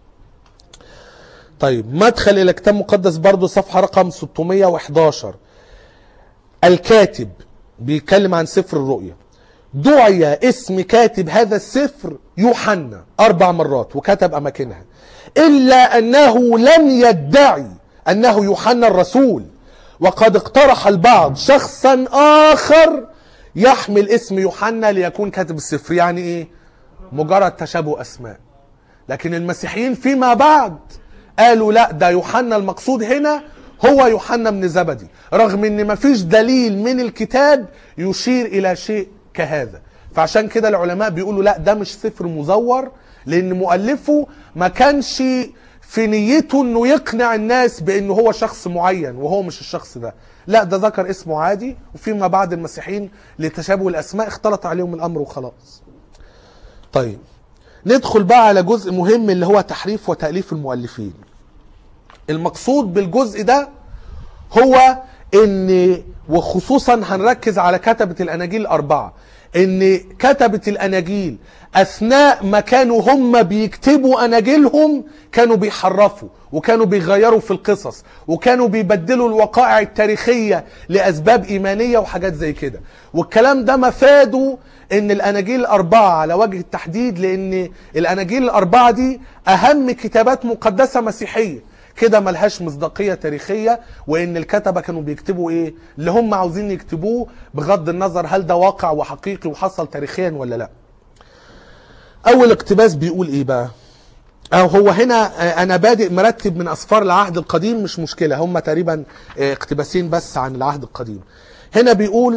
طيب مدخل الى كتاب مقدس برضو صفحه رقم 611 الكاتب بيتكلم عن سفر الرؤيا دعي اسم كاتب هذا السفر يوحنا أربع مرات وكتب أماكنها إلا أنه لم يدعي أنه يوحنا الرسول وقد اقترح البعض شخصا آخر يحمل اسم يوحنا ليكون كاتب السفر يعني إيه مجرد تشابه أسماء لكن المسيحيين فيما بعد قالوا لا ده يوحنا المقصود هنا هو يوحنا من زبدي رغم ان مفيش دليل من الكتاب يشير الى شيء كهذا فعشان كده العلماء بيقولوا لا ده مش سفر مزور لان مؤلفه ما كانش في نيته انه يقنع الناس بانه هو شخص معين وهو مش الشخص ده لا ده ذكر اسمه عادي وفيما بعد المسيحيين لتشابه الاسماء اختلط عليهم الامر وخلاص طيب ندخل بقى على جزء مهم اللي هو تحريف وتأليف المؤلفين المقصود بالجزء ده هو ان وخصوصا هنركز على كتبة الاناجيل الاربعة ان كتبة الاناجيل اثناء ما كانوا هم بيكتبوا اناجيلهم كانوا بيحرفوا وكانوا بيغيروا في القصص وكانوا بيبدلوا الوقائع التاريخية لاسباب ايمانية وحاجات زي كده والكلام ده مفاده ان الاناجيل الاربعة على وجه التحديد لان الاناجيل الاربعة دي اهم كتابات مقدسة مسيحية كده ملهاش مصداقيه تاريخيه وان الكتبه كانوا بيكتبوا ايه اللي هم عاوزين يكتبوه بغض النظر هل ده واقع وحقيقي وحصل تاريخيا ولا لا اول اقتباس بيقول ايه بقى أو هو هنا آه، انا بادئ مرتب من اسفار العهد القديم مش مشكله هم تقريبا آه، اقتباسين بس عن العهد القديم هنا بيقول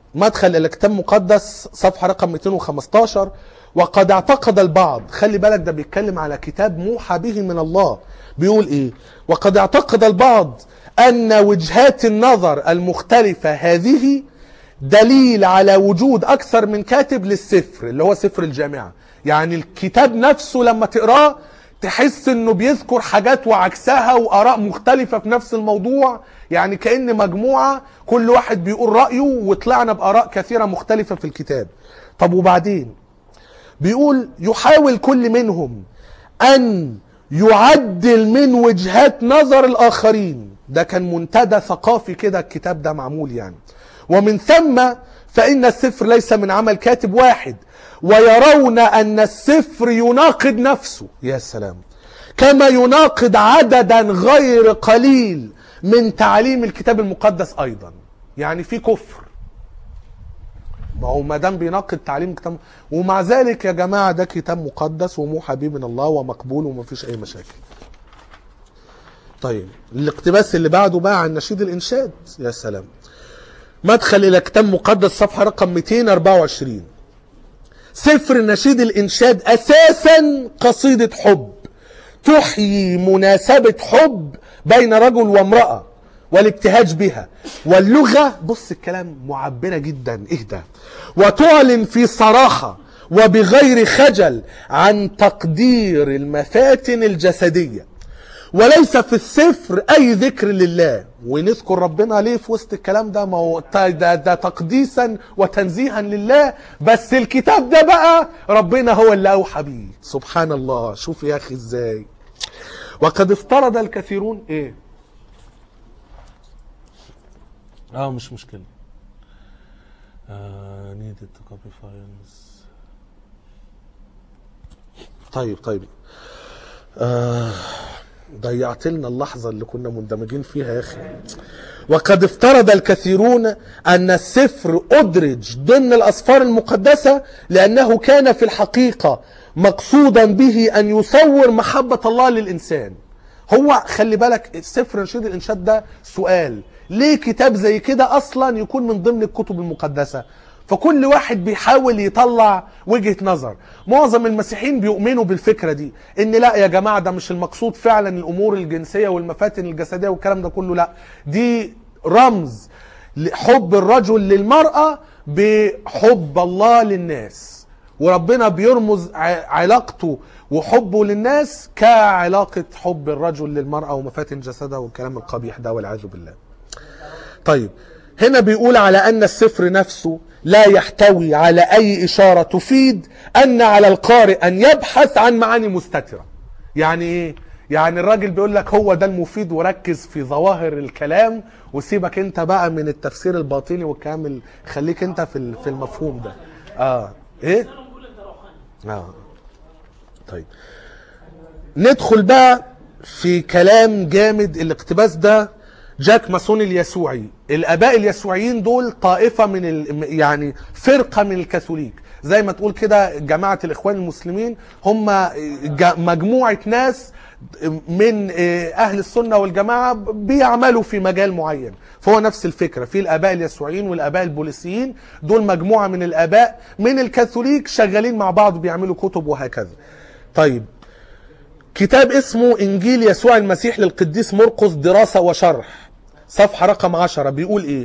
مدخل الى كتاب مقدس صفحه رقم 215 وقد اعتقد البعض خلي بالك ده بيتكلم على كتاب موحى به من الله بيقول ايه وقد اعتقد البعض ان وجهات النظر المختلفه هذه دليل على وجود اكثر من كاتب للسفر اللي هو سفر الجامعه يعني الكتاب نفسه لما تقراه تحس انه بيذكر حاجات وعكسها واراء مختلفه في نفس الموضوع يعني كان مجموعه كل واحد بيقول رايه وطلعنا باراء كثيره مختلفه في الكتاب طب وبعدين بيقول يحاول كل منهم ان يعدل من وجهات نظر الاخرين ده كان منتدى ثقافي كده الكتاب ده معمول يعني ومن ثم فان السفر ليس من عمل كاتب واحد ويرون ان السفر يناقض نفسه يا سلام كما يناقض عددا غير قليل من تعاليم الكتاب المقدس ايضا يعني في كفر ما هو ما دام بيناقض تعليم كتاب ومع ذلك يا جماعه ده كتاب مقدس وموحى به من الله ومقبول ومفيش اي مشاكل. طيب الاقتباس اللي بعده بقى عن نشيد الانشاد يا سلام. مدخل الى كتاب مقدس صفحه رقم 224 سفر نشيد الانشاد اساسا قصيده حب تحيي مناسبه حب بين رجل وامراه والابتهاج بها واللغه بص الكلام معبره جدا اهدى وتعلن في صراحه وبغير خجل عن تقدير المفاتن الجسديه وليس في السفر اي ذكر لله ونذكر ربنا ليه في وسط الكلام ده ما هو ده, ده تقديسا وتنزيها لله بس الكتاب ده بقى ربنا هو اللي اوحى بيه سبحان الله شوف يا اخي ازاي وقد افترض الكثيرون ايه اه مش مشكله uh, needed to copy files طيب طيب آه ضيعت لنا اللحظة اللي كنا مندمجين فيها يا أخي وقد افترض الكثيرون أن السفر أدرج ضمن الأسفار المقدسة لأنه كان في الحقيقة مقصودا به أن يصور محبة الله للإنسان هو خلي بالك سفر نشيد الإنشاد ده سؤال ليه كتاب زي كده أصلا يكون من ضمن الكتب المقدسة فكل واحد بيحاول يطلع وجهة نظر معظم المسيحيين بيؤمنوا بالفكرة دي ان لا يا جماعة ده مش المقصود فعلا الامور الجنسية والمفاتن الجسدية والكلام ده كله لا دي رمز حب الرجل للمرأة بحب الله للناس وربنا بيرمز علاقته وحبه للناس كعلاقة حب الرجل للمرأة ومفاتن جسدها والكلام القبيح ده والعياذ بالله طيب هنا بيقول على أن السفر نفسه لا يحتوي على أي إشارة تفيد أن على القارئ أن يبحث عن معاني مستترة يعني إيه؟ يعني الراجل بيقول لك هو ده المفيد وركز في ظواهر الكلام وسيبك انت بقى من التفسير الباطني والكلام ال- خليك انت في في المفهوم ده اه ايه اه طيب ندخل بقى في كلام جامد الاقتباس ده جاك ماسون اليسوعي الاباء اليسوعيين دول طائفه من ال... يعني فرقه من الكاثوليك زي ما تقول كده جماعه الاخوان المسلمين هم ج- مجموعه ناس من اهل السنه والجماعه بيعملوا في مجال معين فهو نفس الفكره في الاباء اليسوعيين والاباء البوليسيين دول مجموعه من الاباء من الكاثوليك شغالين مع بعض بيعملوا كتب وهكذا طيب كتاب اسمه انجيل يسوع المسيح للقديس مرقس دراسه وشرح صفحه رقم عشرة بيقول ايه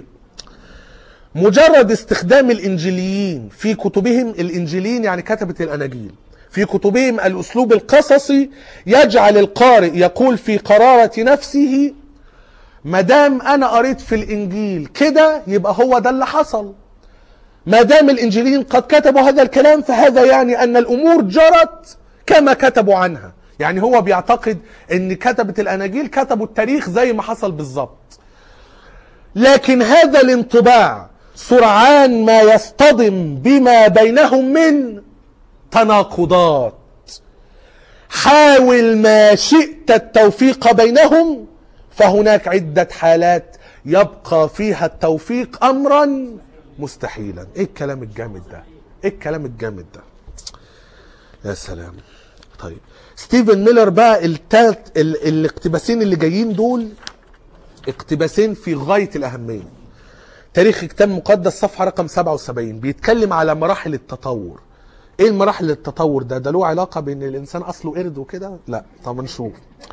مجرد استخدام الانجيليين في كتبهم الانجيليين يعني كتبه الاناجيل في كتبهم الاسلوب القصصي يجعل القارئ يقول في قراره نفسه ما دام انا قريت في الانجيل كده يبقى هو ده اللي حصل ما دام الانجيليين قد كتبوا هذا الكلام فهذا يعني ان الامور جرت كما كتبوا عنها يعني هو بيعتقد ان كتبة الاناجيل كتبوا التاريخ زي ما حصل بالظبط لكن هذا الانطباع سرعان ما يصطدم بما بينهم من تناقضات حاول ما شئت التوفيق بينهم فهناك عدة حالات يبقى فيها التوفيق امرا مستحيلا ايه الكلام الجامد ده ايه الكلام الجامد ده يا سلام طيب ستيفن ميلر بقى التالت ال- الاقتباسين اللي جايين دول اقتباسين في غاية الأهمية تاريخ كتاب مقدس صفحة رقم 77 بيتكلم على مراحل التطور ايه المراحل التطور ده ده له علاقة بان الانسان اصله قرد وكده لا طب نشوف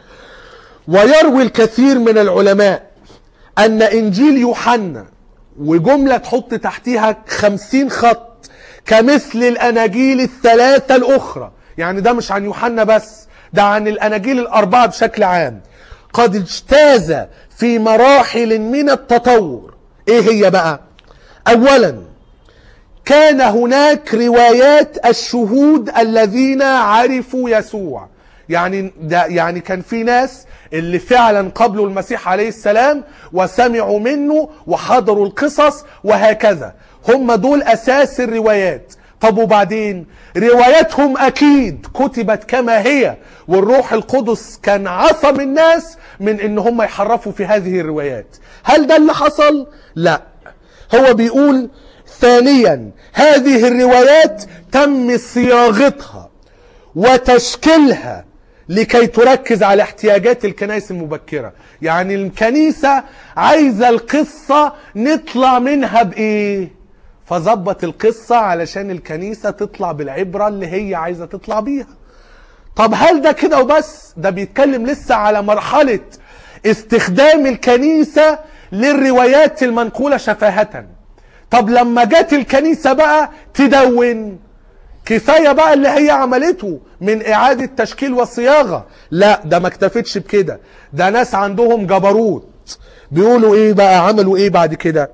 ويروي الكثير من العلماء ان انجيل يوحنا وجملة تحط تحتيها خمسين خط كمثل الاناجيل الثلاثة الاخرى يعني ده مش عن يوحنا بس ده عن الاناجيل الاربعة بشكل عام قد اجتاز في مراحل من التطور ايه هي بقى اولا كان هناك روايات الشهود الذين عرفوا يسوع يعني ده يعني كان في ناس اللي فعلا قبلوا المسيح عليه السلام وسمعوا منه وحضروا القصص وهكذا هم دول اساس الروايات طب وبعدين رواياتهم اكيد كتبت كما هي والروح القدس كان عصم الناس من ان هم يحرفوا في هذه الروايات هل ده اللي حصل لا هو بيقول ثانيا هذه الروايات تم صياغتها وتشكيلها لكي تركز على احتياجات الكنائس المبكرة يعني الكنيسة عايزة القصة نطلع منها بإيه فظبط القصة علشان الكنيسة تطلع بالعبرة اللي هي عايزة تطلع بيها طب هل ده كده وبس ده بيتكلم لسه على مرحلة استخدام الكنيسة للروايات المنقولة شفاهة طب لما جت الكنيسة بقى تدون كفاية بقى اللي هي عملته من إعادة تشكيل وصياغة لا ده ما اكتفتش بكده ده ناس عندهم جبروت بيقولوا ايه بقى عملوا ايه بعد كده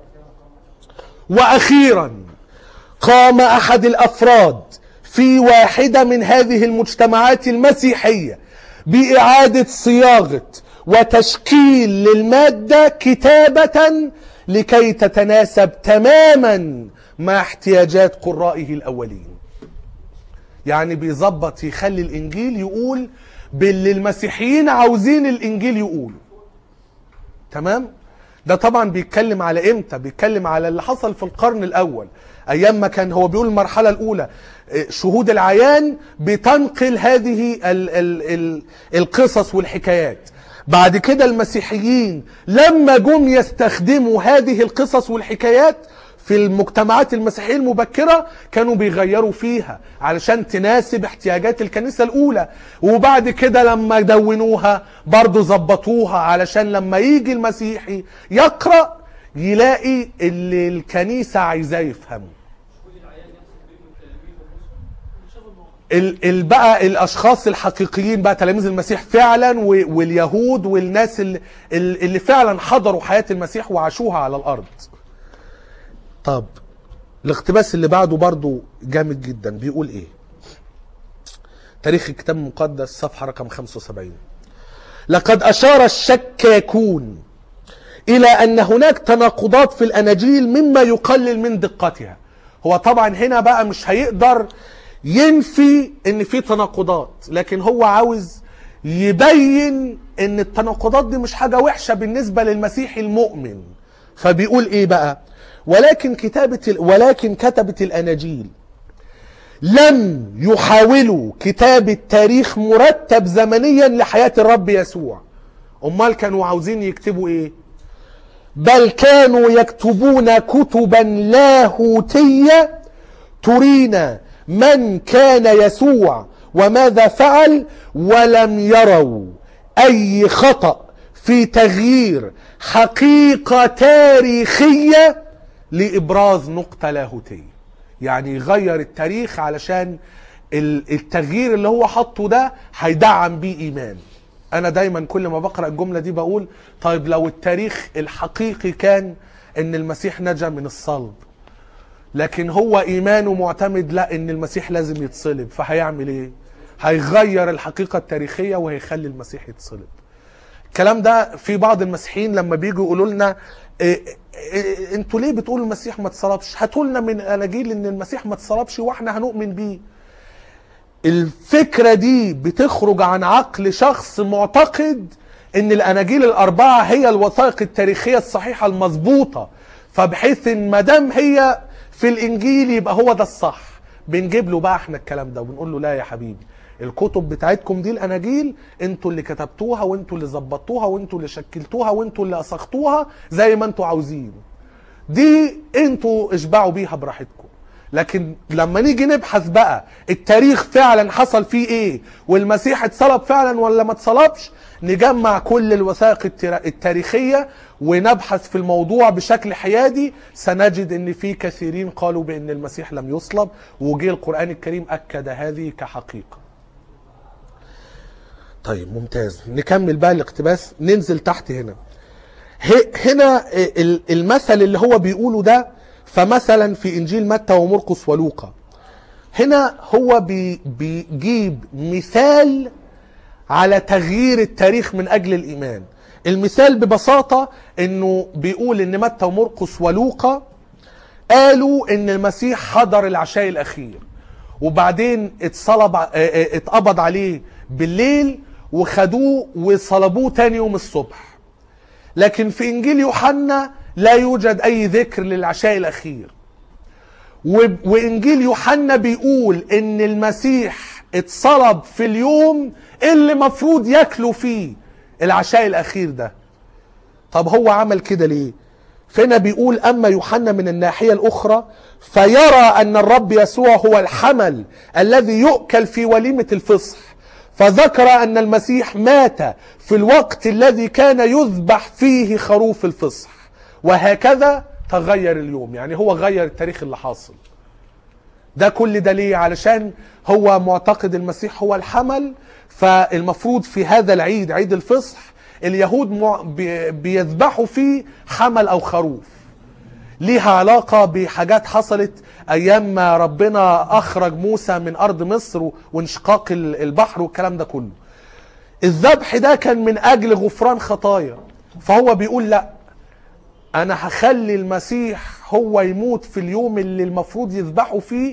واخيرا قام احد الافراد في واحدة من هذه المجتمعات المسيحية بإعادة صياغة وتشكيل للمادة كتابة لكي تتناسب تماما مع احتياجات قرائه الأولين يعني بيظبط يخلي الإنجيل يقول باللي المسيحيين عاوزين الإنجيل يقوله تمام ده طبعا بيتكلم على امتى بيتكلم على اللي حصل في القرن الاول ايام ما كان هو بيقول المرحله الاولى إيه، شهود العيان بتنقل هذه ال ال ال القصص والحكايات بعد كده المسيحيين لما جم يستخدموا هذه القصص والحكايات في المجتمعات المسيحية المبكرة كانوا بيغيروا فيها علشان تناسب احتياجات الكنيسة الأولى وبعد كده لما دونوها برضو ظبطوها علشان لما يجي المسيحي يقرأ يلاقي اللي الكنيسة عايزاه يفهمه ال ال بقى الاشخاص الحقيقيين بقى تلاميذ المسيح فعلا و- واليهود والناس اللي, اللي فعلا حضروا حياه المسيح وعاشوها على الارض. طب الاقتباس اللي بعده برضو جامد جدا بيقول ايه؟ تاريخ الكتاب المقدس صفحه رقم 75 لقد اشار الشكاكون الى ان هناك تناقضات في الاناجيل مما يقلل من دقتها هو طبعا هنا بقى مش هيقدر ينفي ان في تناقضات لكن هو عاوز يبين ان التناقضات دي مش حاجة وحشة بالنسبة للمسيحي المؤمن فبيقول ايه بقى ولكن كتابة ال- ولكن كتبة الاناجيل لم يحاولوا كتابة تاريخ مرتب زمنيا لحياة الرب يسوع امال كانوا عاوزين يكتبوا ايه بل كانوا يكتبون كتبا لاهوتية ترينا من كان يسوع وماذا فعل ولم يروا أي خطأ في تغيير حقيقة تاريخية لإبراز نقطة لاهوتية يعني يغير التاريخ علشان ال- التغيير اللي هو حطه ده هيدعم بيه إيمان انا دايما كل ما بقرا الجمله دي بقول طيب لو التاريخ الحقيقي كان ان المسيح نجا من الصلب لكن هو ايمانه معتمد لا ان المسيح لازم يتصلب فهيعمل ايه هيغير الحقيقه التاريخيه وهيخلي المسيح يتصلب الكلام ده في بعض المسيحيين لما بيجوا يقولوا لنا إيه إيه انتوا ليه بتقولوا المسيح ما اتصلبش هاتوا لنا من اناجيل ان المسيح ما اتصلبش واحنا هنؤمن بيه الفكرة دي بتخرج عن عقل شخص معتقد ان الاناجيل الاربعة هي الوثائق التاريخية الصحيحة المظبوطة فبحيث ان مادام هي في الانجيل يبقى هو ده الصح بنجيب له بقى احنا الكلام ده وبنقول له لا يا حبيبي الكتب بتاعتكم دي الاناجيل انتوا اللي كتبتوها وانتوا اللي ظبطتوها وانتوا اللي شكلتوها وانتوا اللي اصختوها زي ما انتوا عاوزين دي انتوا اشبعوا بيها براحتكم لكن لما نيجي نبحث بقى التاريخ فعلا حصل فيه ايه والمسيح اتصلب فعلا ولا ما اتصلبش نجمع كل الوثائق الترا- التاريخية ونبحث في الموضوع بشكل حيادي سنجد ان في كثيرين قالوا بان المسيح لم يصلب وجه القرآن الكريم اكد هذه كحقيقة طيب ممتاز نكمل بقى الاقتباس ننزل تحت هنا ه- هنا ال- المثل اللي هو بيقوله ده فمثلا في انجيل متى ومرقس ولوقا هنا هو بي بيجيب مثال على تغيير التاريخ من اجل الايمان المثال ببساطه انه بيقول ان متى ومرقس ولوقا قالوا ان المسيح حضر العشاء الاخير وبعدين اتصلب ع- اه اه اتقبض عليه بالليل وخدوه وصلبوه تاني يوم الصبح لكن في انجيل يوحنا لا يوجد اي ذكر للعشاء الاخير و- وانجيل يوحنا بيقول ان المسيح اتصلب في اليوم اللي مفروض ياكلوا فيه العشاء الاخير ده طب هو عمل كده ليه فهنا بيقول اما يوحنا من الناحيه الاخرى فيرى ان الرب يسوع هو الحمل الذي يؤكل في وليمه الفصح فذكر ان المسيح مات في الوقت الذي كان يذبح فيه خروف الفصح وهكذا تغير اليوم يعني هو غير التاريخ اللي حاصل ده كل ده ليه علشان هو معتقد المسيح هو الحمل فالمفروض في هذا العيد عيد الفصح اليهود مع- بي- بيذبحوا فيه حمل او خروف ليها علاقة بحاجات حصلت أيام ما ربنا أخرج موسى من أرض مصر وانشقاق ال- البحر والكلام ده كله الذبح ده كان من أجل غفران خطايا فهو بيقول لا أنا هخلي المسيح هو يموت في اليوم اللي المفروض يذبحوا فيه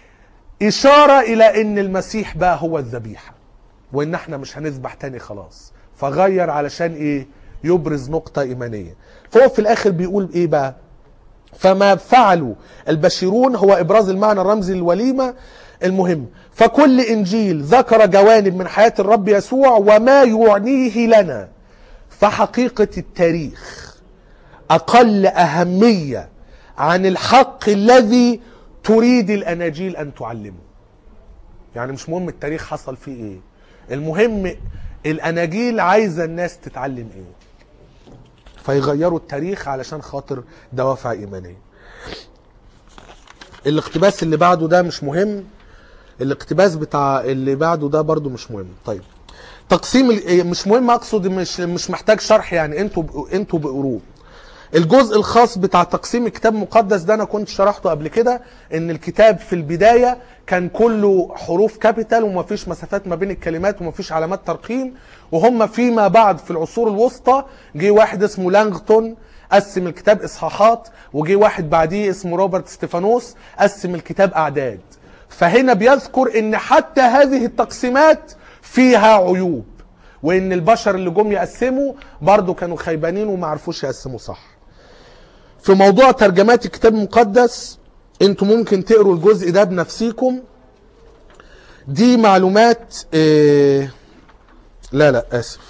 إشارة إلى إن المسيح بقى هو الذبيحة وإن احنا مش هنذبح تاني خلاص فغير علشان إيه يبرز نقطة إيمانية فهو في الآخر بيقول إيه بقى فما فعلوا البشرون هو ابراز المعنى الرمزي للوليمه المهم فكل انجيل ذكر جوانب من حياه الرب يسوع وما يعنيه لنا فحقيقه التاريخ اقل اهميه عن الحق الذي تريد الاناجيل ان تعلمه يعني مش مهم التاريخ حصل فيه ايه المهم الاناجيل عايزه الناس تتعلم ايه فيغيروا التاريخ علشان خاطر دوافع ايمانيه الاقتباس اللي بعده ده مش مهم الاقتباس بتاع اللي بعده ده برضو مش مهم طيب تقسيم ال- مش مهم اقصد مش مش محتاج شرح يعني انتوا ب- انتوا بقروه الجزء الخاص بتاع تقسيم الكتاب المقدس ده انا كنت شرحته قبل كده ان الكتاب في البدايه كان كله حروف كابيتال ومفيش مسافات ما بين الكلمات ومفيش علامات ترقيم وهم فيما بعد في العصور الوسطى جه واحد اسمه لانغتون قسم الكتاب اصحاحات وجه واحد بعديه اسمه روبرت ستيفانوس قسم الكتاب اعداد فهنا بيذكر ان حتى هذه التقسيمات فيها عيوب وان البشر اللي جم يقسموا برضو كانوا خيبانين وما عرفوش يقسموا صح في موضوع ترجمات الكتاب المقدس انتوا ممكن تقروا الجزء ده بنفسيكم دي معلومات اه لا لا اسف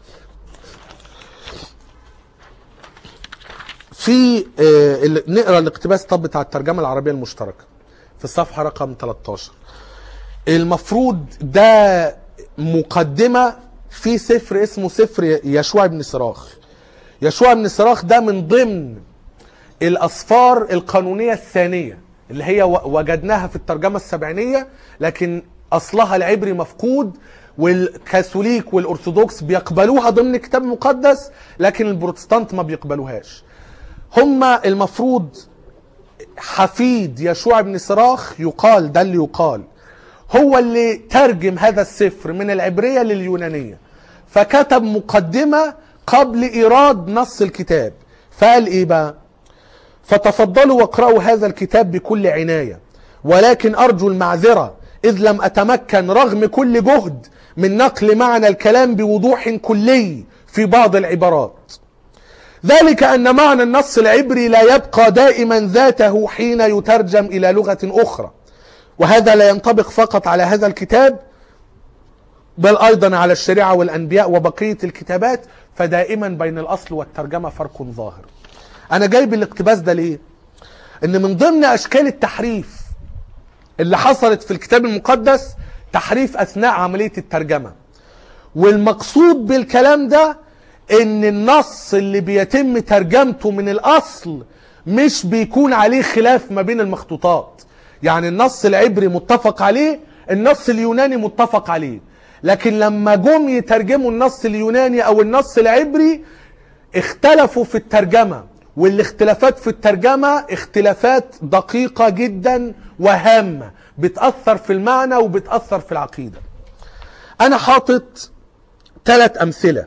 في اه ال- نقرا الاقتباس طب بتاع الترجمه العربيه المشتركه في الصفحه رقم 13 المفروض ده مقدمه في سفر اسمه سفر يشوع بن صراخ يشوع بن صراخ ده من ضمن الأصفار القانونية الثانية اللي هي و- وجدناها في الترجمة السبعينية لكن أصلها العبري مفقود والكاثوليك والأرثوذكس بيقبلوها ضمن الكتاب المقدس لكن البروتستانت ما بيقبلوهاش هما المفروض حفيد يشوع بن صراخ يقال ده اللي يقال هو اللي ترجم هذا السفر من العبرية لليونانية فكتب مقدمة قبل إيراد نص الكتاب فقال إيه بقى فتفضلوا واقرأوا هذا الكتاب بكل عناية ولكن أرجو المعذرة إذ لم أتمكن رغم كل جهد من نقل معنى الكلام بوضوح كلي في بعض العبارات ذلك أن معنى النص العبري لا يبقى دائما ذاته حين يترجم إلى لغة أخرى وهذا لا ينطبق فقط على هذا الكتاب بل أيضا على الشريعة والأنبياء وبقية الكتابات فدائما بين الأصل والترجمة فرق ظاهر انا جايب الاقتباس ده ليه ان من ضمن اشكال التحريف اللي حصلت في الكتاب المقدس تحريف اثناء عمليه الترجمه والمقصود بالكلام ده ان النص اللي بيتم ترجمته من الاصل مش بيكون عليه خلاف ما بين المخطوطات يعني النص العبري متفق عليه النص اليوناني متفق عليه لكن لما جم يترجموا النص اليوناني او النص العبري اختلفوا في الترجمة والاختلافات في الترجمة اختلافات دقيقة جدا وهامة بتأثر في المعنى وبتأثر في العقيدة انا حاطط ثلاث امثله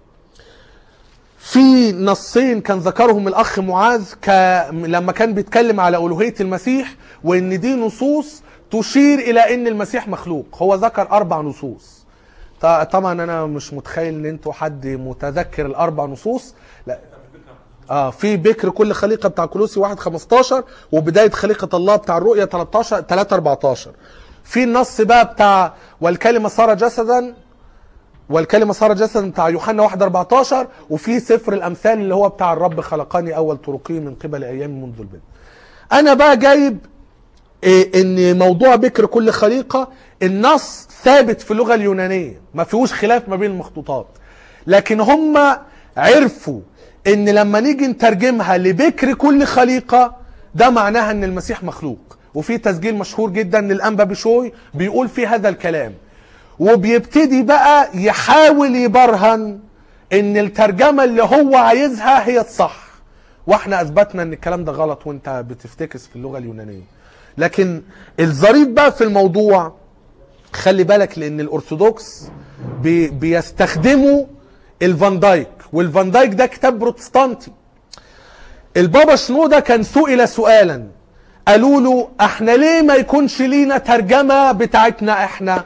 في نصين كان ذكرهم الاخ معاذ ك... لما كان بيتكلم على الوهيه المسيح وان دي نصوص تشير الى ان المسيح مخلوق هو ذكر اربع نصوص ط- طبعا انا مش متخيل ان انتوا حد متذكر الاربع نصوص لا اه في بكر كل خليقه بتاع كولوسي 1 15 وبدايه خليقه الله بتاع الرؤيا 13 3 14 في النص بقى بتاع والكلمه صار جسدا والكلمة صار جسدا بتاع يوحنا 1 14 وفي سفر الأمثال اللي هو بتاع الرب خلقني أول طرقي من قبل أيام منذ البدء أنا بقى جايب إيه ان موضوع بكر كل خليقة النص ثابت في اللغة اليونانية ما فيهوش خلاف ما بين المخطوطات لكن هم عرفوا ان لما نيجي نترجمها لبكر كل خليقة ده معناها ان المسيح مخلوق وفي تسجيل مشهور جدا للأنبا بشوي بيقول في هذا الكلام وبيبتدي بقى يحاول يبرهن ان الترجمة اللي هو عايزها هي الصح واحنا اثبتنا ان الكلام ده غلط وانت بتفتكس في اللغة اليونانية لكن الظريف بقى في الموضوع خلي بالك لان الارثوذكس بي بيستخدموا الفان دايك والفان دايك ده كتاب بروتستانتي البابا شنودة كان سئل سؤالا قالوا له احنا ليه ما يكونش لينا ترجمة بتاعتنا احنا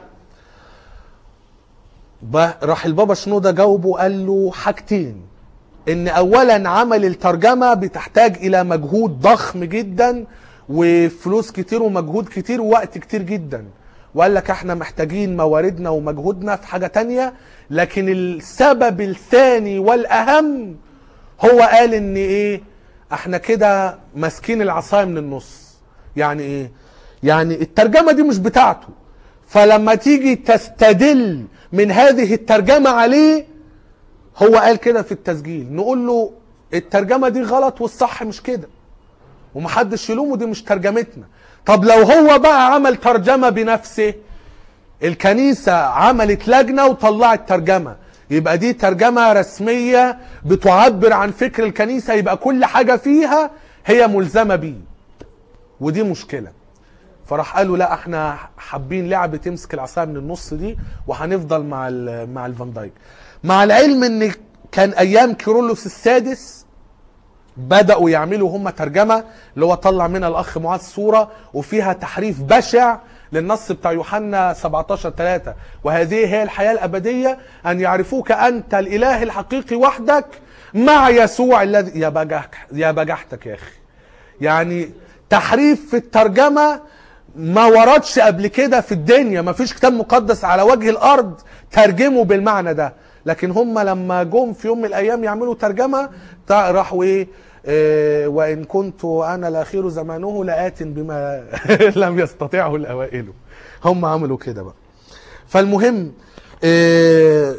ب- راح البابا شنودة جاوبه قال له حاجتين ان اولا عمل الترجمة بتحتاج الى مجهود ضخم جدا وفلوس كتير ومجهود كتير ووقت كتير جدا وقال لك احنا محتاجين مواردنا ومجهودنا في حاجة تانية لكن السبب الثاني والاهم هو قال ان ايه احنا كده ماسكين العصاية من النص يعني ايه يعني الترجمة دي مش بتاعته فلما تيجي تستدل من هذه الترجمة عليه هو قال كده في التسجيل نقول له الترجمة دي غلط والصح مش كده ومحدش يلومه دي مش ترجمتنا طب لو هو بقى عمل ترجمة بنفسه الكنيسة عملت لجنة وطلعت ترجمة يبقى دي ترجمة رسمية بتعبر عن فكر الكنيسة يبقى كل حاجة فيها هي ملزمة بيه ودي مشكلة فراح قالوا لا احنا حابين لعبة تمسك العصاية من النص دي وهنفضل مع ال مع الفان دايك مع العلم ان كان ايام كيرلس السادس بدأوا يعملوا هم ترجمة اللي هو طلع منها الأخ معاذ صورة وفيها تحريف بشع للنص بتاع يوحنا 17 3 وهذه هي الحياة الأبدية أن يعرفوك أنت الإله الحقيقي وحدك مع يسوع الذي يا بجح يا بجحتك يا أخي يعني تحريف في الترجمة ما وردش قبل كده في الدنيا ما فيش كتاب مقدس على وجه الأرض ترجمه بالمعنى ده لكن هم لما جم في يوم من الأيام يعملوا ترجمة تع- راحوا إيه إيه، وإن كنت أنا الأخير زمانه لآت بما لم يستطعه الأوائل هم عملوا كده بقى فالمهم إيه،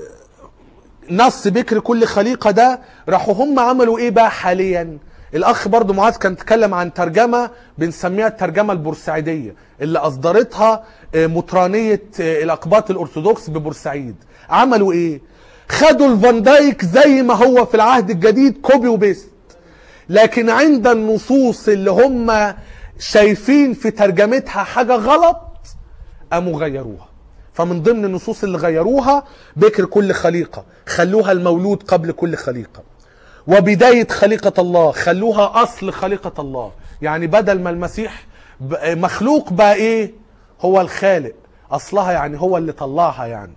نص بكر كل خليقة ده راحوا هم عملوا ايه بقى حاليا الاخ برضو معاذ كان اتكلم عن ترجمة بنسميها الترجمة البورسعيدية اللي اصدرتها آه، مطرانية آه، الاقباط الارثوذكس ببورسعيد عملوا ايه خدوا الفان دايك زي ما هو في العهد الجديد كوبي وبيست لكن عند النصوص اللي هم شايفين في ترجمتها حاجة غلط قاموا غيروها فمن ضمن النصوص اللي غيروها بكر كل خليقة خلوها المولود قبل كل خليقة وبداية خليقة الله خلوها أصل خليقة الله يعني بدل ما المسيح ب- مخلوق بقى إيه هو الخالق أصلها يعني هو اللي طلعها يعني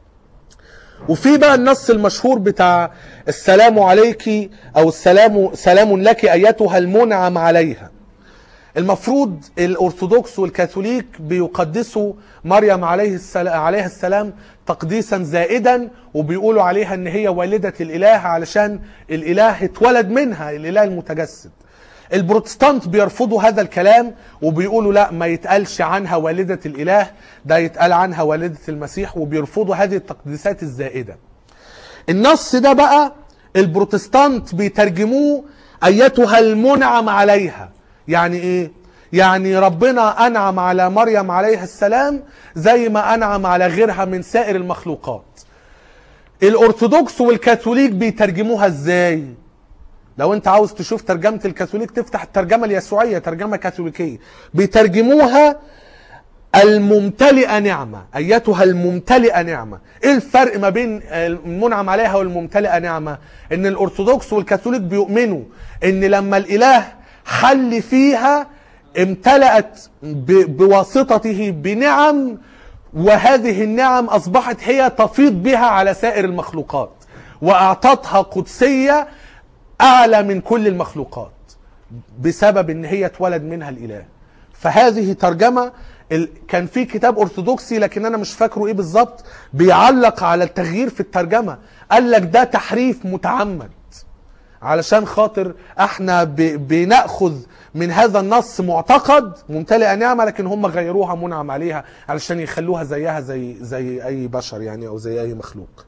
وفي بقى النص المشهور بتاع السلام عليك او السلام سلام لك ايتها المنعم عليها المفروض الأرثوذكس والكاثوليك بيقدسوا مريم عليه السلام, عليها السلام تقديسا زائدا وبيقولوا عليها ان هي والدة الإله علشان الإله اتولد منها الإله المتجسد البروتستانت بيرفضوا هذا الكلام وبيقولوا لا ما يتقالش عنها والدة الإله ده يتقال عنها والدة المسيح وبيرفضوا هذه التقديسات الزائدة النص ده بقى البروتستانت بيترجموه ايتها المنعم عليها يعني ايه يعني ربنا انعم على مريم عليها السلام زي ما انعم على غيرها من سائر المخلوقات الارثوذكس والكاثوليك بيترجموها ازاي لو انت عاوز تشوف ترجمة الكاثوليك تفتح الترجمة اليسوعية ترجمة كاثوليكية بيترجموها الممتلئة نعمة أيتها الممتلئة نعمة إيه الفرق ما بين المنعم عليها والممتلئة نعمة إن الأرثوذكس والكاثوليك بيؤمنوا إن لما الإله حل فيها امتلأت ب- بواسطته بنعم وهذه النعم أصبحت هي تفيض بها على سائر المخلوقات وأعطتها قدسية أعلى من كل المخلوقات بسبب ان هي اتولد منها الاله فهذه ترجمه ال... كان في كتاب ارثوذكسي لكن انا مش فاكره ايه بالظبط بيعلق على التغيير في الترجمه قال لك ده تحريف متعمد علشان خاطر احنا ب... بناخذ من هذا النص معتقد ممتلئه نعمه لكن هم غيروها منعم عليها علشان يخلوها زيها زي زي اي بشر يعني او زي اي مخلوق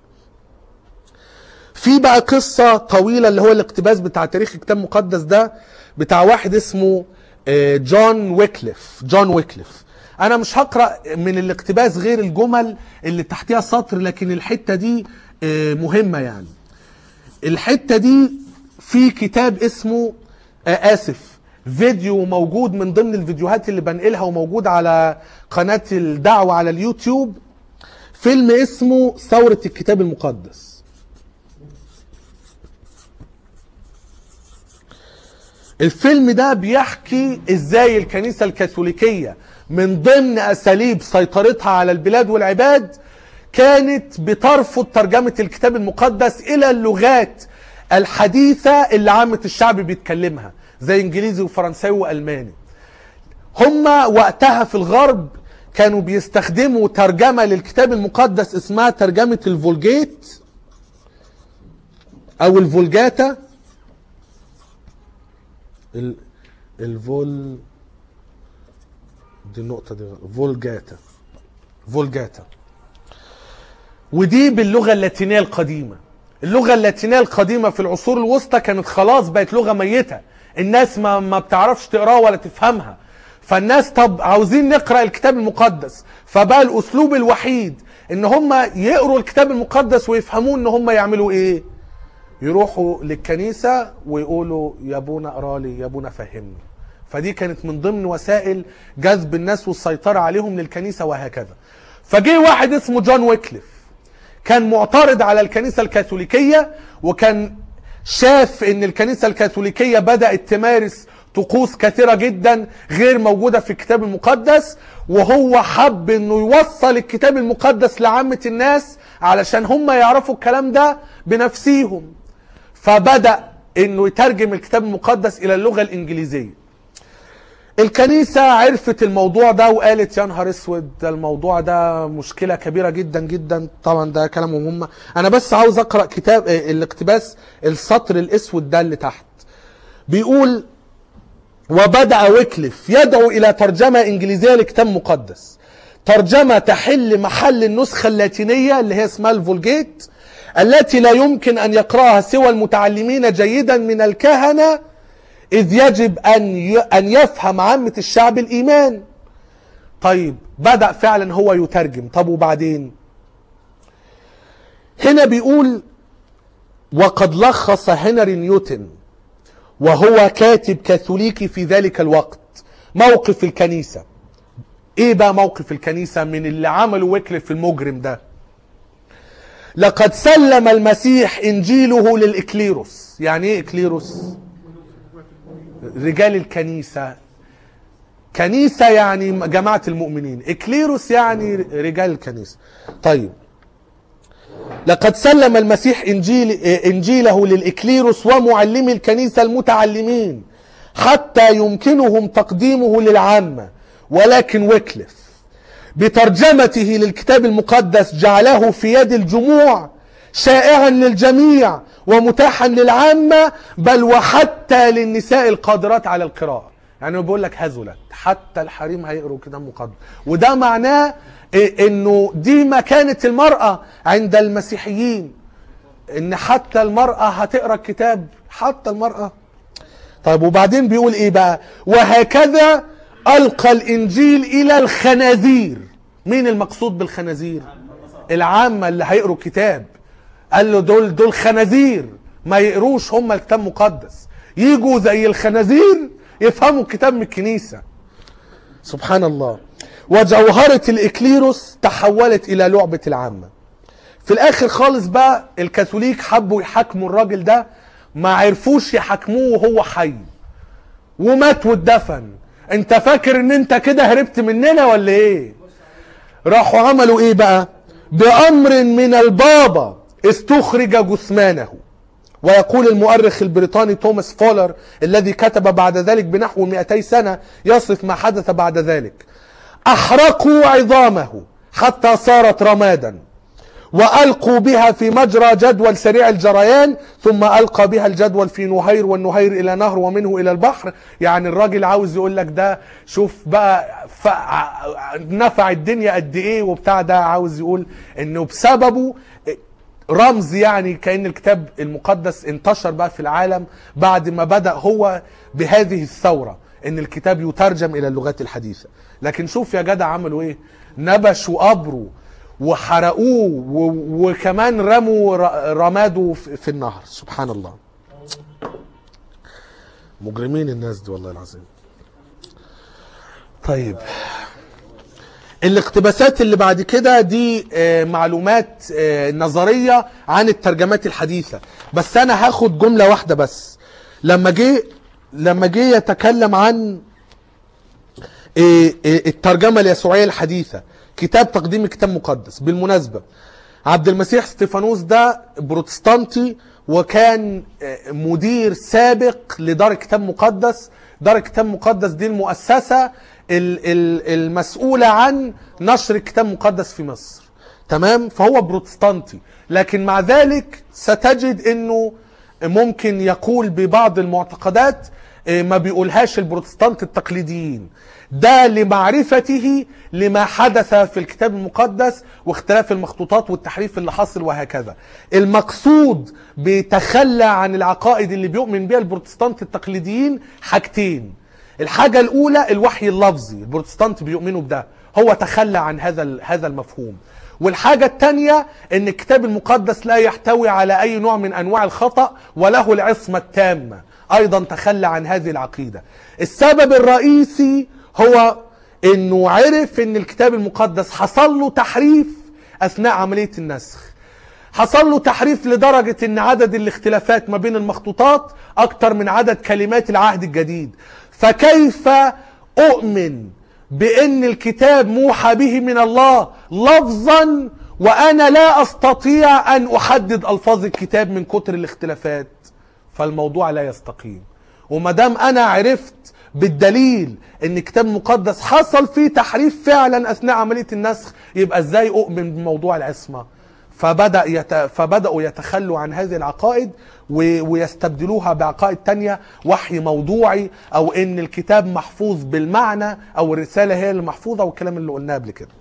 في بقى قصة طويلة اللي هو الاقتباس بتاع تاريخ الكتاب المقدس ده بتاع واحد اسمه آه، جون ويكليف جون ويكليف انا مش هقرا من الاقتباس غير الجمل اللي تحتها سطر لكن الحتة دي آه، مهمة يعني الحتة دي في كتاب اسمه آه، اسف فيديو موجود من ضمن الفيديوهات اللي بنقلها وموجود على قناة الدعوة على اليوتيوب فيلم اسمه ثورة الكتاب المقدس الفيلم ده بيحكي ازاي الكنيسة الكاثوليكية من ضمن اساليب سيطرتها على البلاد والعباد كانت بترفض ترجمة الكتاب المقدس الى اللغات الحديثة اللي عامة الشعب بيتكلمها زي انجليزي وفرنساوي والماني هم وقتها في الغرب كانوا بيستخدموا ترجمة للكتاب المقدس اسمها ترجمة الفولجيت او الفولجاتا ال... الفول دي النقطة دي غلط. فولجاتا فولجاتا ودي باللغة اللاتينية القديمة اللغة اللاتينية القديمة في العصور الوسطى كانت خلاص بقت لغة ميتة الناس ما ما بتعرفش تقراها ولا تفهمها فالناس طب عاوزين نقرا الكتاب المقدس فبقى الاسلوب الوحيد ان هم يقروا الكتاب المقدس ويفهموه ان هم يعملوا ايه يروحوا للكنيسة ويقولوا يا ابونا اقرا لي يا ابونا فهمني فدي كانت من ضمن وسائل جذب الناس والسيطرة عليهم للكنيسة وهكذا فجه واحد اسمه جون ويكليف كان معترض على الكنيسة الكاثوليكية وكان شاف ان الكنيسة الكاثوليكية بدأت تمارس طقوس كثيرة جدا غير موجودة في الكتاب المقدس وهو حب انه يوصل الكتاب المقدس لعامة الناس علشان هم يعرفوا الكلام ده بنفسيهم فبدأ انه يترجم الكتاب المقدس الى اللغة الانجليزية الكنيسة عرفت الموضوع ده وقالت يا نهار اسود ده الموضوع ده مشكلة كبيرة جدا جدا طبعا ده كلامهم هم انا بس عاوز اقرأ كتاب آه، الاقتباس السطر الاسود ده اللي تحت بيقول وبدأ ويكليف يدعو إلى ترجمة إنجليزية لكتاب مقدس ترجمة تحل محل النسخة اللاتينية اللي هي اسمها الفولجيت التي لا يمكن أن يقرأها سوى المتعلمين جيدا من الكهنة إذ يجب أن ي- أن يفهم عامة الشعب الإيمان طيب بدأ فعلا هو يترجم طب وبعدين هنا بيقول وقد لخص هنري نيوتن وهو كاتب كاثوليكي في ذلك الوقت موقف الكنيسة ايه بقى موقف الكنيسة من اللي عمله ويكليف المجرم ده لقد سلم المسيح انجيله للاكليروس يعني ايه اكليروس رجال الكنيسة كنيسة يعني جماعة المؤمنين اكليروس يعني رجال الكنيسة طيب لقد سلم المسيح انجيل انجيله للاكليروس ومعلمي الكنيسه المتعلمين حتى يمكنهم تقديمه للعامة ولكن ويكلف بترجمته للكتاب المقدس جعله في يد الجموع شائعا للجميع ومتاحا للعامة بل وحتى للنساء القادرات على القراءة يعني هو بيقول لك هزلت حتى الحريم هيقروا كتاب مقدس وده معناه إيه انه دي مكانة المرأة عند المسيحيين ان حتى المرأة هتقرا الكتاب حتى المرأة طيب وبعدين بيقول ايه بقى وهكذا القى الانجيل الى الخنازير مين المقصود بالخنازير العامة اللي هيقروا الكتاب قال له دول دول خنازير ما يقروش هم الكتاب مقدس يجوا زي الخنازير يفهموا الكتاب من الكنيسة سبحان الله وجوهرة الإكليروس تحولت إلى لعبة العامة في الآخر خالص بقى الكاثوليك حبوا يحاكموا الراجل ده ما عرفوش يحاكموه وهو حي ومات واتدفن انت فاكر ان انت كده هربت مننا ولا ايه راحوا عملوا ايه بقى بامر من البابا استخرج جثمانه ويقول المؤرخ البريطاني توماس فولر الذي كتب بعد ذلك بنحو 200 سنة يصف ما حدث بعد ذلك أحرقوا عظامه حتى صارت رمادا وألقوا بها في مجرى جدول سريع الجريان ثم ألقى بها الجدول في نهير والنهير إلى نهر ومنه إلى البحر يعني الراجل عاوز يقول لك ده شوف بقى ف... نفع الدنيا قد إيه وبتاع ده عاوز يقول إنه بسببه رمز يعني كأن الكتاب المقدس انتشر بقى في العالم بعد ما بدأ هو بهذه الثورة ان الكتاب يترجم الى اللغات الحديثة لكن شوف يا جدع عملوا ايه نبشوا قبره وحرقوه و- وكمان رموا ر- رماده في في النهر سبحان الله مجرمين الناس دي والله العظيم طيب الاقتباسات اللي بعد كده دي آه، معلومات آه، نظرية عن الترجمات الحديثة بس انا هاخد جملة واحدة بس لما جه لما جه يتكلم عن آه، آه، الترجمة اليسوعية الحديثة كتاب تقديم الكتاب المقدس بالمناسبة عبد المسيح ستيفانوس ده بروتستانتي وكان آه، مدير سابق لدار الكتاب المقدس دار الكتاب المقدس دي المؤسسة ال- ال- المسؤولة عن نشر الكتاب المقدس في مصر تمام فهو بروتستانتي لكن مع ذلك ستجد انه ممكن يقول ببعض المعتقدات آه، ما بيقولهاش البروتستانت التقليديين ده لمعرفته لما حدث في الكتاب المقدس واختلاف المخطوطات والتحريف اللي حصل وهكذا المقصود بتخلى عن العقائد اللي بيؤمن بها البروتستانت التقليديين حاجتين الحاجة الأولى الوحي اللفظي البروتستانت بيؤمنوا بده هو تخلى عن هذا ال- هذا المفهوم والحاجة الثانية ان الكتاب المقدس لا يحتوي على اي نوع من انواع الخطأ وله العصمة التامة ايضا تخلى عن هذه العقيدة السبب الرئيسي هو انه عرف ان الكتاب المقدس حصل له تحريف اثناء عملية النسخ حصل له تحريف لدرجة ان عدد الاختلافات ما بين المخطوطات اكتر من عدد كلمات العهد الجديد فكيف اؤمن بان الكتاب موحى به من الله لفظا وانا لا استطيع ان احدد الفاظ الكتاب من كتر الاختلافات فالموضوع لا يستقيم وما دام انا عرفت بالدليل ان الكتاب المقدس حصل فيه تحريف فعلا اثناء عمليه النسخ يبقى ازاي اؤمن بموضوع العصمه فبدا يت... فبداوا يتخلوا عن هذه العقائد و... ويستبدلوها بعقائد تانية وحي موضوعي او ان الكتاب محفوظ بالمعنى او الرساله هي اللي محفوظه والكلام اللي قلناه قبل كده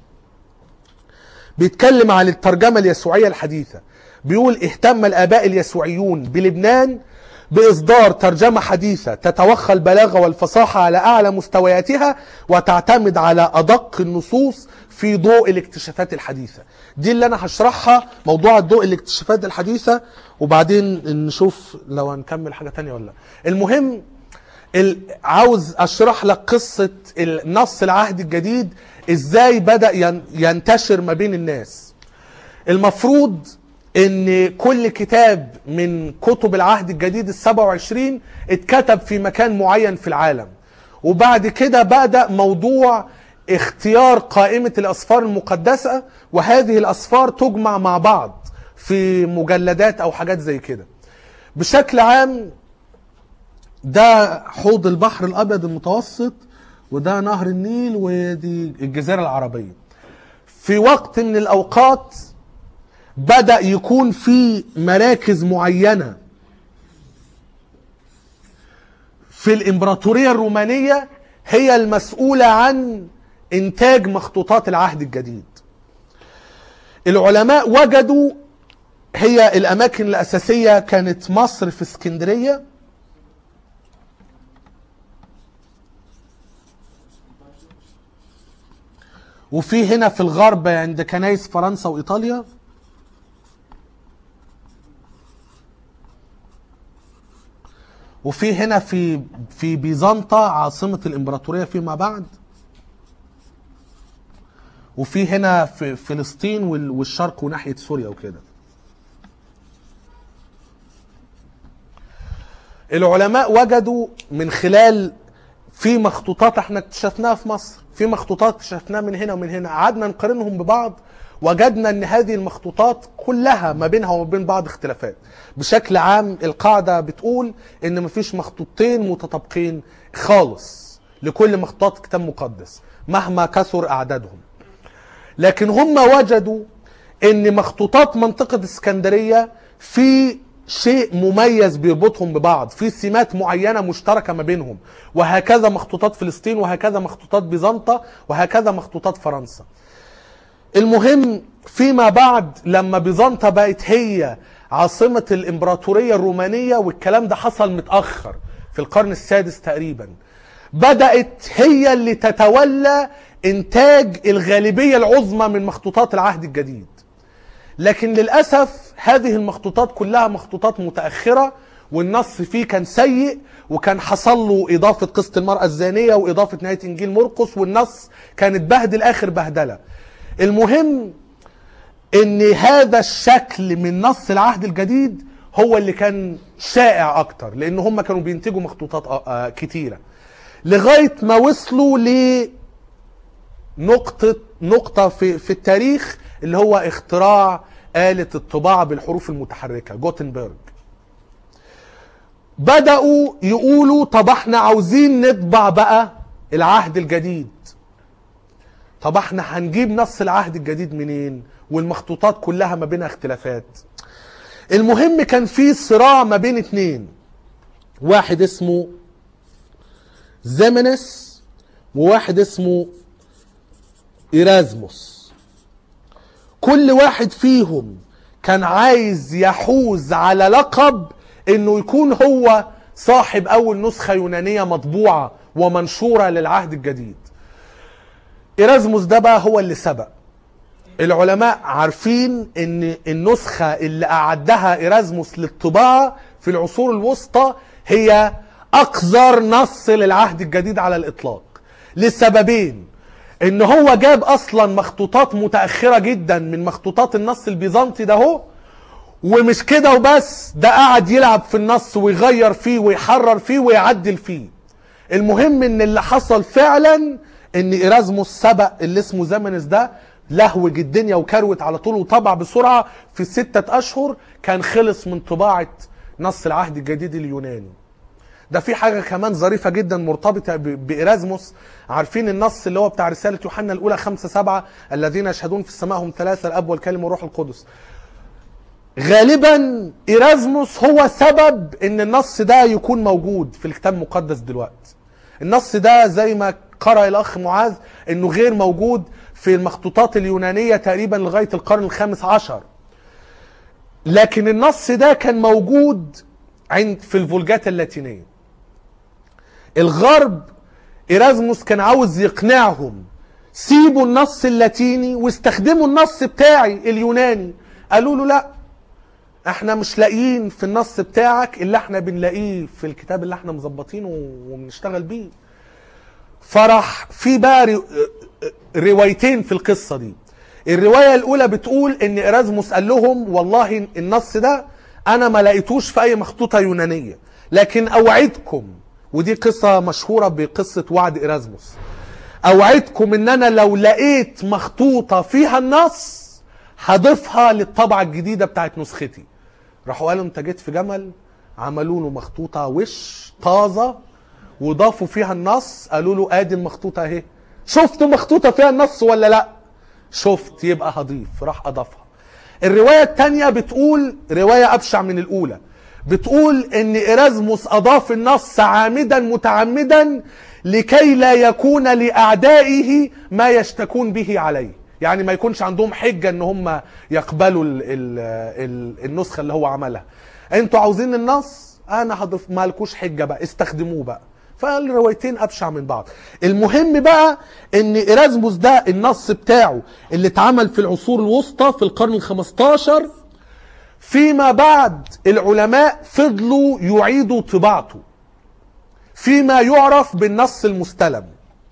بيتكلم عن الترجمة اليسوعية الحديثة بيقول اهتم الآباء اليسوعيون بلبنان بإصدار ترجمة حديثة تتوخى البلاغة والفصاحة على أعلى مستوياتها وتعتمد على أدق النصوص في ضوء الاكتشافات الحديثة دي اللي أنا هشرحها موضوع الضوء الاكتشافات الحديثة وبعدين نشوف لو هنكمل حاجة تانية ولا لا. المهم ال- عاوز اشرح لك قصة النص العهد الجديد ازاي بدأ ين- ينتشر ما بين الناس المفروض ان كل كتاب من كتب العهد الجديد السبع وعشرين اتكتب في مكان معين في العالم وبعد كده بدأ موضوع اختيار قائمة الأسفار المقدسة وهذه الأسفار تجمع مع بعض في مجلدات أو حاجات زي كده بشكل عام ده حوض البحر الابيض المتوسط وده نهر النيل ودي الجزيره العربيه في وقت من الاوقات بدا يكون في مراكز معينه في الامبراطوريه الرومانيه هي المسؤوله عن انتاج مخطوطات العهد الجديد العلماء وجدوا هي الاماكن الاساسيه كانت مصر في اسكندريه وفي هنا في الغرب عند كنايس فرنسا وايطاليا وفي هنا في في بيزنطة عاصمة الإمبراطورية فيما بعد وفي هنا في فلسطين وال- والشرق وناحية سوريا وكده العلماء وجدوا من خلال في مخطوطات احنا اكتشفناها في مصر في مخطوطات اكتشفناها من هنا ومن هنا قعدنا نقارنهم ببعض وجدنا ان هذه المخطوطات كلها ما بينها وما بين بعض اختلافات بشكل عام القاعدة بتقول ان مفيش مخطوطتين متطابقين خالص لكل مخطوطات كتاب مقدس مهما كثر اعدادهم لكن هم وجدوا ان مخطوطات منطقة اسكندرية في شيء مميز بيربطهم ببعض في سمات معينة مشتركة ما بينهم وهكذا مخطوطات فلسطين وهكذا مخطوطات بيزنطة وهكذا مخطوطات فرنسا المهم فيما بعد لما بيزنطة بقت هي عاصمة الإمبراطورية الرومانية والكلام ده حصل متأخر في القرن السادس تقريبا بدأت هي اللي تتولى إنتاج الغالبية العظمى من مخطوطات العهد الجديد لكن للأسف هذه المخطوطات كلها مخطوطات متأخرة والنص فيه كان سيء وكان حصل له إضافة قصة المرأة الزانية وإضافة نهاية إنجيل مرقس والنص كان اتبهدل آخر بهدلة المهم ان هذا الشكل من نص العهد الجديد هو اللي كان شائع اكتر لان هم كانوا بينتجوا مخطوطات آه، آه، كتيره لغايه ما وصلوا لنقطه نقطه في في التاريخ اللي هو اختراع آلة الطباعة بالحروف المتحركة جوتنبرج بدأوا يقولوا طب احنا عاوزين نطبع بقى العهد الجديد طب احنا هنجيب نص العهد الجديد منين والمخطوطات كلها ما بينها اختلافات المهم كان في صراع ما بين اتنين واحد اسمه زيمنس وواحد اسمه إيرازموس كل واحد فيهم كان عايز يحوز على لقب انه يكون هو صاحب اول نسخة يونانية مطبوعة ومنشورة للعهد الجديد إيرازموس ده بقى هو اللي سبق العلماء عارفين ان النسخة اللي اعدها إيرازموس للطباعة في العصور الوسطى هي اقذر نص للعهد الجديد على الاطلاق لسببين ان هو جاب اصلا مخطوطات متأخرة جدا من مخطوطات النص البيزنطي ده هو ومش كده وبس ده قاعد يلعب في النص ويغير فيه ويحرر فيه ويعدل فيه المهم ان اللي حصل فعلا ان ايرازموس سبق اللي اسمه زمنس ده لهوج الدنيا وكروت على طول وطبع بسرعة في ستة اشهر كان خلص من طباعة نص العهد الجديد اليوناني ده في حاجة كمان ظريفة جدا مرتبطة ب- بإيرازموس عارفين النص اللي هو بتاع رسالة يوحنا الأولى خمسة سبعة الذين يشهدون في السماء هم ثلاثة الأب والكلمة والروح القدس غالبا إيرازموس هو سبب ان النص ده يكون موجود في الكتاب المقدس دلوقتي النص ده زي ما قرأ الأخ معاذ انه غير موجود في المخطوطات اليونانية تقريبا لغاية القرن الخامس عشر لكن النص ده كان موجود عند في الفولجات اللاتينية الغرب إيرازموس كان عاوز يقنعهم سيبوا النص اللاتيني واستخدموا النص بتاعي اليوناني قالوا له لا احنا مش لاقيين في النص بتاعك اللي احنا بنلاقيه في الكتاب اللي احنا مظبطينه وبنشتغل بيه فراح في بقى رو- روايتين في القصة دي الرواية الأولى بتقول إن إيرازموس قال لهم والله النص ده أنا ما لقيتوش في أي مخطوطة يونانية لكن أوعدكم ودي قصة مشهورة بقصة وعد إيرازموس أوعدكم إن أنا لو لقيت مخطوطة فيها النص هضيفها للطبعة الجديدة بتاعت نسختي راحوا قالوا أنت جيت في جمل عملوا له مخطوطه وش طازه وضافوا فيها النص قالوا له ادي المخطوطه اهي شفت مخطوطه فيها النص ولا لا شفت يبقى هضيف راح اضافها الروايه الثانيه بتقول روايه ابشع من الاولى بتقول ان ايرازموس اضاف النص عامدا متعمدا لكي لا يكون لاعدائه ما يشتكون به عليه يعني ما يكونش عندهم حجه ان هم يقبلوا ال ال ال النسخه اللي هو عملها انتوا عاوزين النص انا هضيف مالكوش حجه بقى استخدموه بقى فالروايتين ابشع من بعض المهم بقى ان ايرازموس ده النص بتاعه اللي اتعمل في العصور الوسطى في القرن الخمستاشر فيما بعد العلماء فضلوا يعيدوا طباعته فيما يعرف بالنص المستلم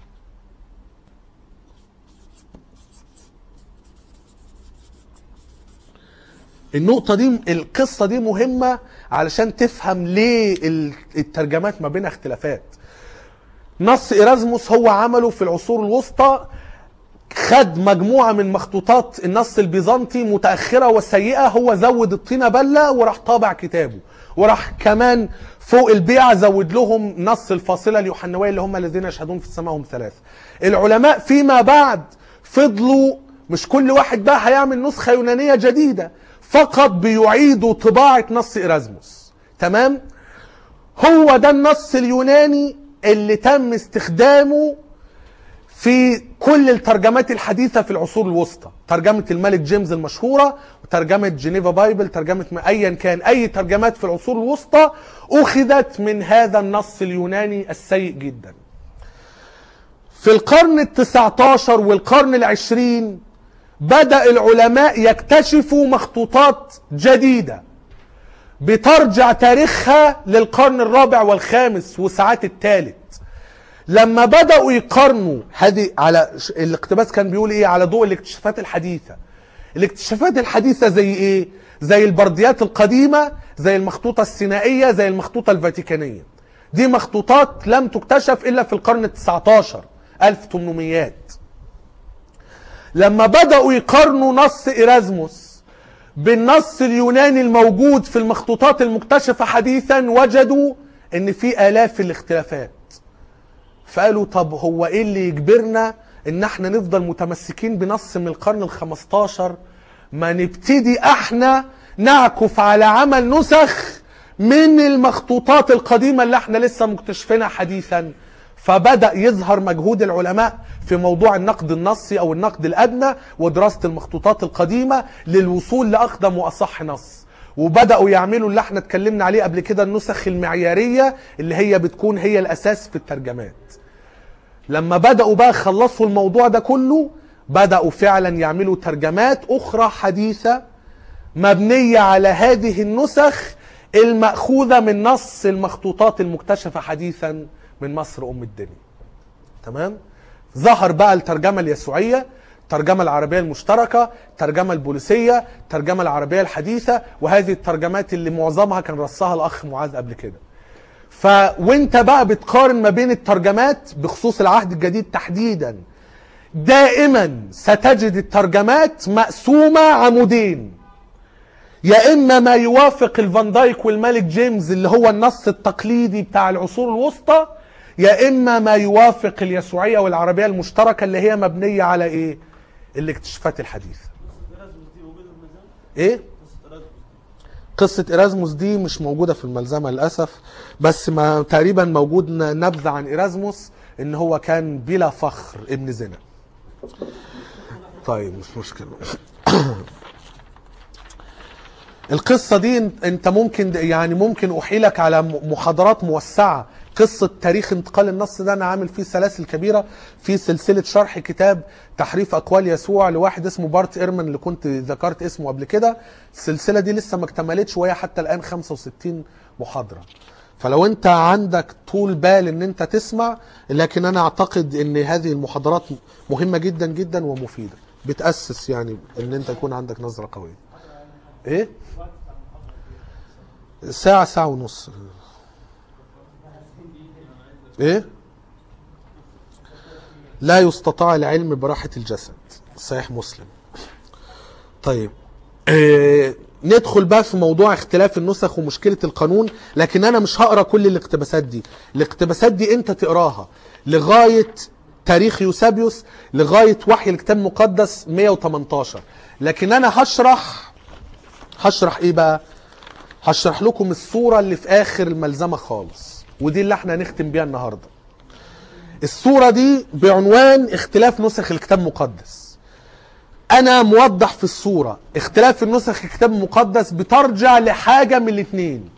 النقطة دي القصة دي مهمة علشان تفهم ليه ال- الترجمات ما بينها اختلافات نص إيرازموس هو عمله في العصور الوسطى خد مجموعة من مخطوطات النص البيزنطي متأخرة وسيئة هو زود الطينة بلة وراح طابع كتابه وراح كمان فوق البيع زود لهم نص الفاصلة اليوحنوية اللي هم الذين يشهدون في السماء هم ثلاثة العلماء فيما بعد فضلوا مش كل واحد بقى هيعمل نسخة يونانية جديدة فقط بيعيدوا طباعة نص إيرازموس تمام هو ده النص اليوناني اللي تم استخدامه في كل الترجمات الحديثة في العصور الوسطى ترجمة الملك جيمس المشهورة وترجمة جنيفا بايبل ترجمة ما أيا كان أي ترجمات في العصور الوسطى أخذت من هذا النص اليوناني السيء جدا في القرن التسعة عشر والقرن العشرين بدأ العلماء يكتشفوا مخطوطات جديدة بترجع تاريخها للقرن الرابع والخامس وساعات الثالث لما بدأوا يقارنوا هذه على ش- الاقتباس كان بيقول ايه على ضوء الاكتشافات الحديثة الاكتشافات الحديثة زي ايه زي البرديات القديمة زي المخطوطة السينائية زي المخطوطة الفاتيكانية دي مخطوطات لم تكتشف الا في القرن التسعة عشر 1800 لما بدأوا يقارنوا نص إيرازموس بالنص اليوناني الموجود في المخطوطات المكتشفة حديثا وجدوا ان في آلاف الاختلافات فقالوا طب هو ايه اللي يجبرنا ان احنا نفضل متمسكين بنص من القرن الخمستاشر ما نبتدي احنا نعكف على عمل نسخ من المخطوطات القديمة اللي احنا لسه مكتشفينها حديثا فبدأ يظهر مجهود العلماء في موضوع النقد النصي او النقد الادنى ودراسة المخطوطات القديمة للوصول لاقدم واصح نص وبدأوا يعملوا اللي احنا اتكلمنا عليه قبل كده النسخ المعيارية اللي هي بتكون هي الاساس في الترجمات لما بدأوا بقى خلصوا الموضوع ده كله بدأوا فعلا يعملوا ترجمات أخرى حديثة مبنية على هذه النسخ المأخوذة من نص المخطوطات المكتشفة حديثا من مصر أم الدنيا تمام ظهر بقى الترجمة اليسوعية الترجمة العربية المشتركة الترجمة البوليسية الترجمة العربية الحديثة وهذه الترجمات اللي معظمها كان رصها الأخ معاذ قبل كده ف وانت بقى بتقارن ما بين الترجمات بخصوص العهد الجديد تحديدا دائما ستجد الترجمات مقسومة عمودين يا اما ما يوافق الفان دايك والملك جيمس اللي هو النص التقليدي بتاع العصور الوسطى يا اما ما يوافق اليسوعية والعربية المشتركة اللي هي مبنية على ايه الاكتشافات الحديثة ايه قصة إيرازموس دي مش موجودة في الملزمة للأسف بس ما تقريبا موجود ن- نبذة عن إيرازموس إن هو كان بلا فخر ابن زنا طيب مش مشكلة القصة دي انت- انت ممكن يعني ممكن احيلك على م- محاضرات موسعة قصة تاريخ انتقال النص ده انا عامل فيه سلاسل كبيرة في سلسلة شرح كتاب تحريف اقوال يسوع لواحد اسمه بارت ايرمان اللي كنت ذكرت اسمه قبل كده السلسلة دي لسه ما اكتملتش وهي حتى الان 65 محاضرة فلو انت عندك طول بال ان انت تسمع لكن انا اعتقد ان هذه المحاضرات مهمة جدا جدا ومفيدة بتأسس يعني ان انت يكون عندك نظرة قوية ايه ساعة ساعة ونص ايه لا يستطاع العلم براحة الجسد صحيح مسلم طيب آه، ندخل بقى في موضوع اختلاف النسخ ومشكلة القانون لكن انا مش هقرا كل الاقتباسات دي الاقتباسات دي انت تقراها لغاية تاريخ يوسابيوس لغاية وحي الكتاب المقدس 118 لكن انا هشرح هشرح ايه بقى هشرح لكم الصورة اللي في اخر الملزمة خالص ودي اللي احنا هنختم بيها النهاردة الصورة دي بعنوان اختلاف نسخ الكتاب المقدس انا موضح في الصورة اختلاف النسخ الكتاب المقدس بترجع لحاجة من الاثنين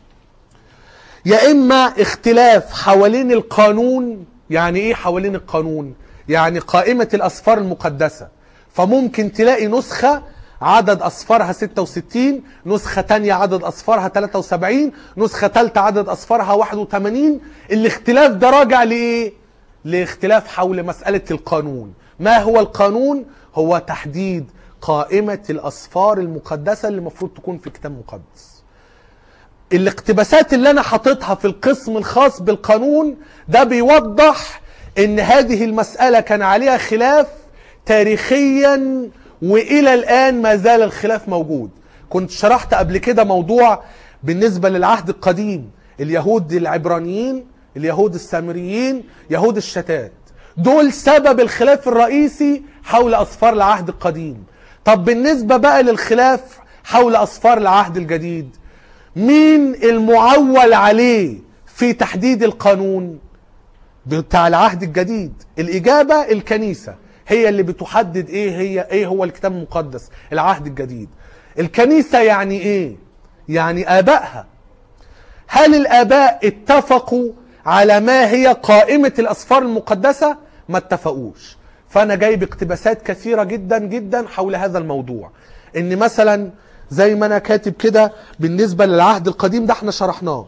يا اما اختلاف حوالين القانون يعني ايه حوالين القانون يعني قائمة الاسفار المقدسة فممكن تلاقي نسخة عدد اصفارها 66 نسخة تانية عدد اصفارها 73 نسخة تالتة عدد اصفارها 81 الاختلاف ده راجع لايه لاختلاف حول مسألة القانون ما هو القانون هو تحديد قائمة الأصفار المقدسة اللي المفروض تكون في كتاب مقدس الاقتباسات اللي أنا حاططها في القسم الخاص بالقانون ده بيوضح ان هذه المسألة كان عليها خلاف تاريخيا وإلى الآن ما زال الخلاف موجود كنت شرحت قبل كده موضوع بالنسبة للعهد القديم اليهود العبرانيين اليهود السامريين يهود الشتات دول سبب الخلاف الرئيسي حول أصفار العهد القديم طب بالنسبة بقى للخلاف حول أصفار العهد الجديد مين المعول عليه في تحديد القانون بتاع العهد الجديد الإجابة الكنيسة هي اللي بتحدد ايه هي ايه هو الكتاب المقدس العهد الجديد الكنيسة يعني ايه يعني آبائها هل الآباء اتفقوا على ما هي قائمة الأسفار المقدسة ما اتفقوش فأنا جايب اقتباسات كثيرة جدا جدا حول هذا الموضوع ان مثلا زي ما انا كاتب كده بالنسبة للعهد القديم ده احنا شرحناه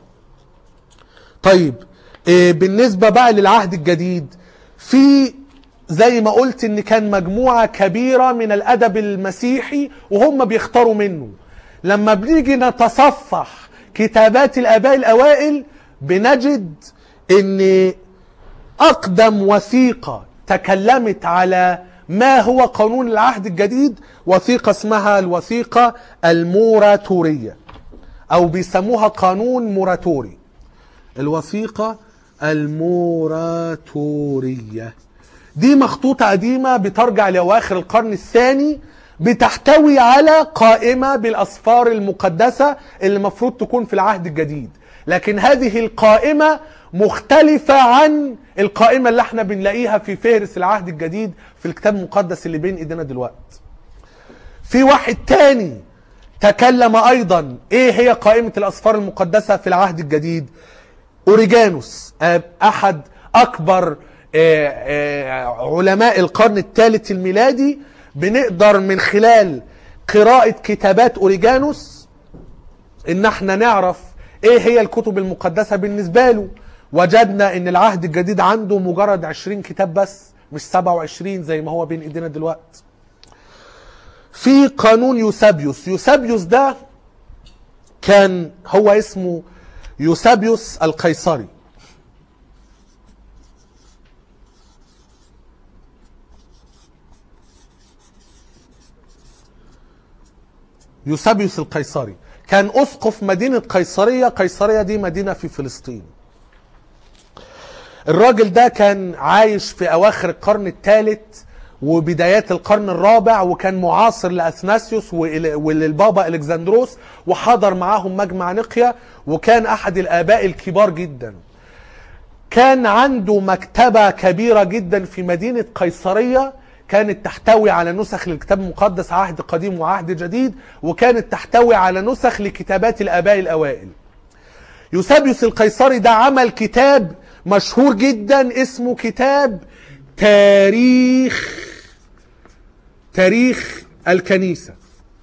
طيب إيه بالنسبة بقى للعهد الجديد في زي ما قلت ان كان مجموعة كبيرة من الادب المسيحي وهم بيختاروا منه لما بنيجي نتصفح كتابات الاباء الاوائل بنجد ان اقدم وثيقة تكلمت على ما هو قانون العهد الجديد وثيقة اسمها الوثيقة الموراتورية او بيسموها قانون موراتوري الوثيقة الموراتورية دي مخطوطة قديمة بترجع لأواخر القرن الثاني بتحتوي على قائمة بالأسفار المقدسة اللي المفروض تكون في العهد الجديد لكن هذه القائمة مختلفة عن القائمة اللي احنا بنلاقيها في فهرس العهد الجديد في الكتاب المقدس اللي بين ايدينا دلوقتي في واحد تاني تكلم ايضا ايه هي قائمة الاسفار المقدسة في العهد الجديد اوريجانوس احد اكبر علماء القرن الثالث الميلادي بنقدر من خلال قراءة كتابات اوريجانوس ان احنا نعرف ايه هي الكتب المقدسة بالنسبة له وجدنا ان العهد الجديد عنده مجرد 20 كتاب بس مش 27 زي ما هو بين ايدينا دلوقتي في قانون يوسابيوس يوسابيوس ده كان هو اسمه يوسابيوس القيصري يوسابيوس القيصري كان اسقف مدينه قيصريه قيصريه دي مدينه في فلسطين الراجل ده كان عايش في اواخر القرن الثالث وبدايات القرن الرابع وكان معاصر لاثناسيوس وللبابا الكسندروس وحضر معاهم مجمع نقيا وكان احد الاباء الكبار جدا كان عنده مكتبه كبيره جدا في مدينه قيصريه كانت تحتوي على نسخ للكتاب المقدس عهد قديم وعهد جديد وكانت تحتوي على نسخ لكتابات الاباء الاوائل يوسابيوس القيصري ده عمل كتاب مشهور جدا اسمه كتاب تاريخ تاريخ الكنيسة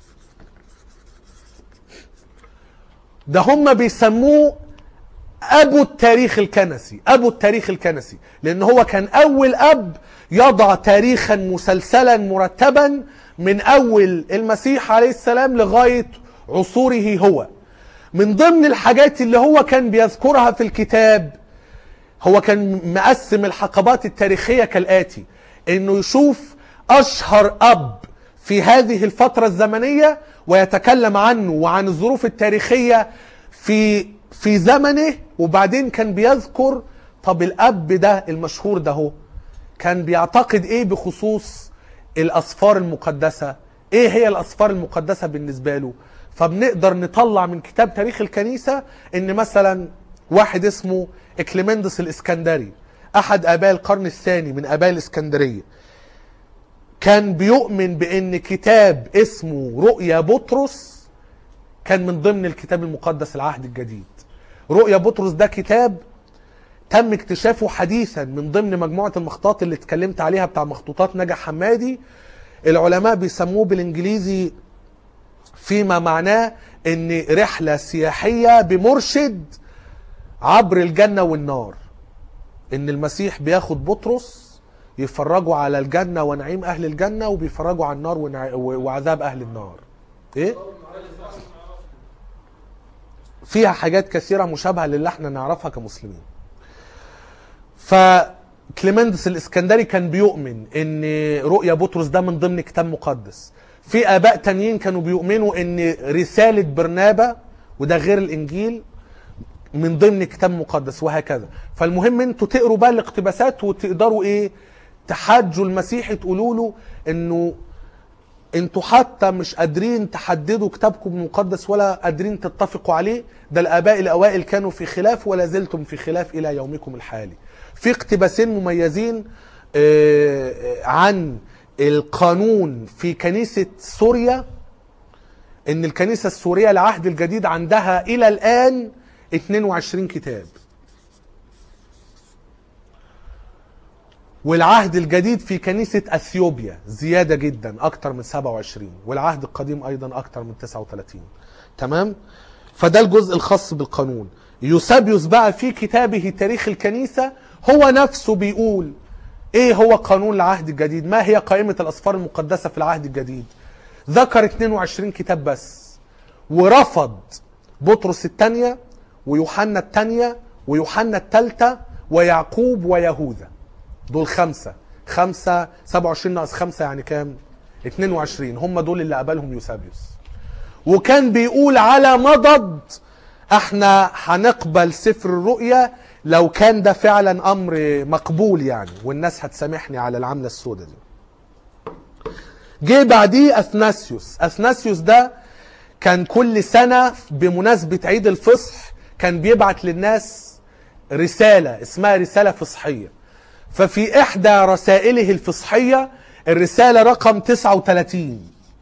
ده هم بيسموه ابو التاريخ الكنسي ابو التاريخ الكنسي لان هو كان اول اب يضع تاريخا مسلسلا مرتبا من اول المسيح عليه السلام لغايه عصوره هو من ضمن الحاجات اللي هو كان بيذكرها في الكتاب هو كان مقسم الحقبات التاريخيه كالاتي انه يشوف اشهر اب في هذه الفترة الزمنية ويتكلم عنه وعن الظروف التاريخية في في زمنه وبعدين كان بيذكر طب الأب ده المشهور ده هو كان بيعتقد ايه بخصوص الأسفار المقدسة ايه هي الأسفار المقدسة بالنسبة له فبنقدر نطلع من كتاب تاريخ الكنيسة ان مثلا واحد اسمه اكليمندس الاسكندري احد اباء القرن الثاني من اباء الاسكندريه كان بيؤمن بان كتاب اسمه رؤيا بطرس كان من ضمن الكتاب المقدس العهد الجديد رؤيا بطرس ده كتاب تم اكتشافه حديثا من ضمن مجموعة المخطوطات اللي اتكلمت عليها بتاع مخطوطات نجا حمادي العلماء بيسموه بالانجليزي فيما معناه ان رحلة سياحية بمرشد عبر الجنة والنار ان المسيح بياخد بطرس يفرجوا على الجنة ونعيم اهل الجنة وبيفرجوا على النار ونع... وعذاب اهل النار ايه فيها حاجات كثيرة مشابهة للي احنا نعرفها كمسلمين فكليمندس الاسكندري كان بيؤمن ان رؤيا بطرس ده من ضمن كتاب مقدس في اباء تانيين كانوا بيؤمنوا ان رسالة برنابا وده غير الانجيل من ضمن كتاب مقدس وهكذا فالمهم انتوا تقروا بقى الاقتباسات وتقدروا ايه تحاجوا المسيح تقولوا له انه انتوا حتى مش قادرين تحددوا كتابكم المقدس ولا قادرين تتفقوا عليه ده الاباء الاوائل كانوا في خلاف ولا زلتم في خلاف الى يومكم الحالي في اقتباسين مميزين آه، عن القانون في كنيسة سوريا ان الكنيسة السورية العهد الجديد عندها الى الان 22 كتاب والعهد الجديد في كنيسة اثيوبيا زيادة جدا اكتر من 27 والعهد القديم ايضا اكتر من 39 تمام فده الجزء الخاص بالقانون يوسابيوس بقى في كتابه تاريخ الكنيسة هو نفسه بيقول ايه هو قانون العهد الجديد ما هي قائمة الاسفار المقدسة في العهد الجديد ذكر 22 كتاب بس ورفض بطرس الثانية ويوحنا الثانية ويوحنا الثالثة ويعقوب ويهوذا دول خمسة خمسة 27 ناقص خمسة يعني كام 22 هم دول اللي قبلهم يوسابيوس وكان بيقول على مضض احنا هنقبل سفر الرؤيا لو كان ده فعلا امر مقبول يعني والناس هتسامحني على العملة السوداء دي جه بعديه اثناسيوس اثناسيوس ده كان كل سنة بمناسبة عيد الفصح كان بيبعت للناس رسالة اسمها رسالة فصحية ففي إحدى رسائله الفصحية الرسالة رقم 39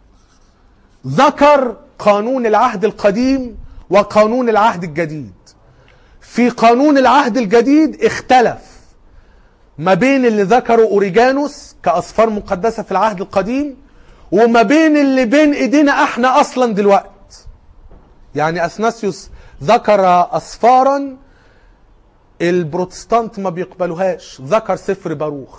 ذكر قانون العهد القديم وقانون العهد الجديد في قانون العهد الجديد اختلف ما بين اللي ذكره اوريجانوس كاسفار مقدسه في العهد القديم وما بين اللي بين ايدينا احنا اصلا دلوقت يعني اثناسيوس ذكر اسفارا البروتستانت ما بيقبلوهاش ذكر سفر باروخ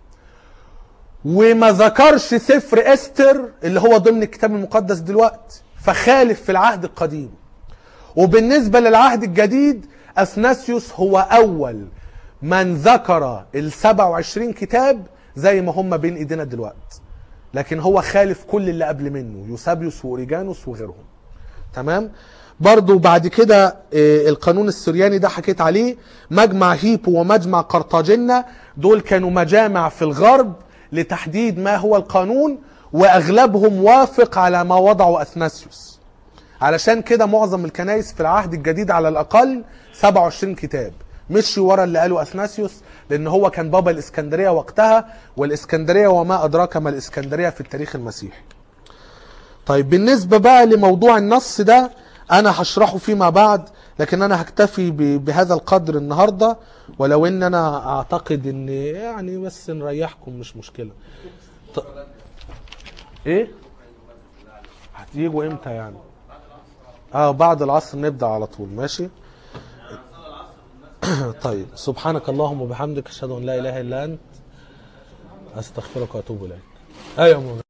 وما ذكرش سفر استر اللي هو ضمن الكتاب المقدس دلوقتي فخالف في العهد القديم وبالنسبة للعهد الجديد أثناسيوس هو أول من ذكر ال 27 كتاب زي ما هم بين ايدينا دلوقتي لكن هو خالف كل اللي قبل منه يوسابيوس واوريجانوس وغيرهم تمام برضو بعد كده آه، القانون السرياني ده حكيت عليه مجمع هيبو ومجمع قرطاجنة دول كانوا مجامع في الغرب لتحديد ما هو القانون واغلبهم وافق على ما وضعه اثناسيوس علشان كده معظم الكنائس في العهد الجديد على الاقل 27 كتاب مشي ورا اللي قاله اثناسيوس لان هو كان بابا الاسكندريه وقتها والاسكندريه وما ادراك ما الاسكندريه في التاريخ المسيحي طيب بالنسبة بقى لموضوع النص ده أنا هشرحه فيما بعد لكن أنا هكتفي ب- بهذا القدر النهاردة ولو إن أنا أعتقد إن يعني بس نريحكم مش مشكلة ط... إيه؟ هتيجوا إمتى يعني؟ اه بعد العصر نبدأ على طول ماشي؟ طيب سبحانك اللهم وبحمدك أشهد أن لا إله إلا أنت أستغفرك وأتوب إليك أيوة يا مولانا.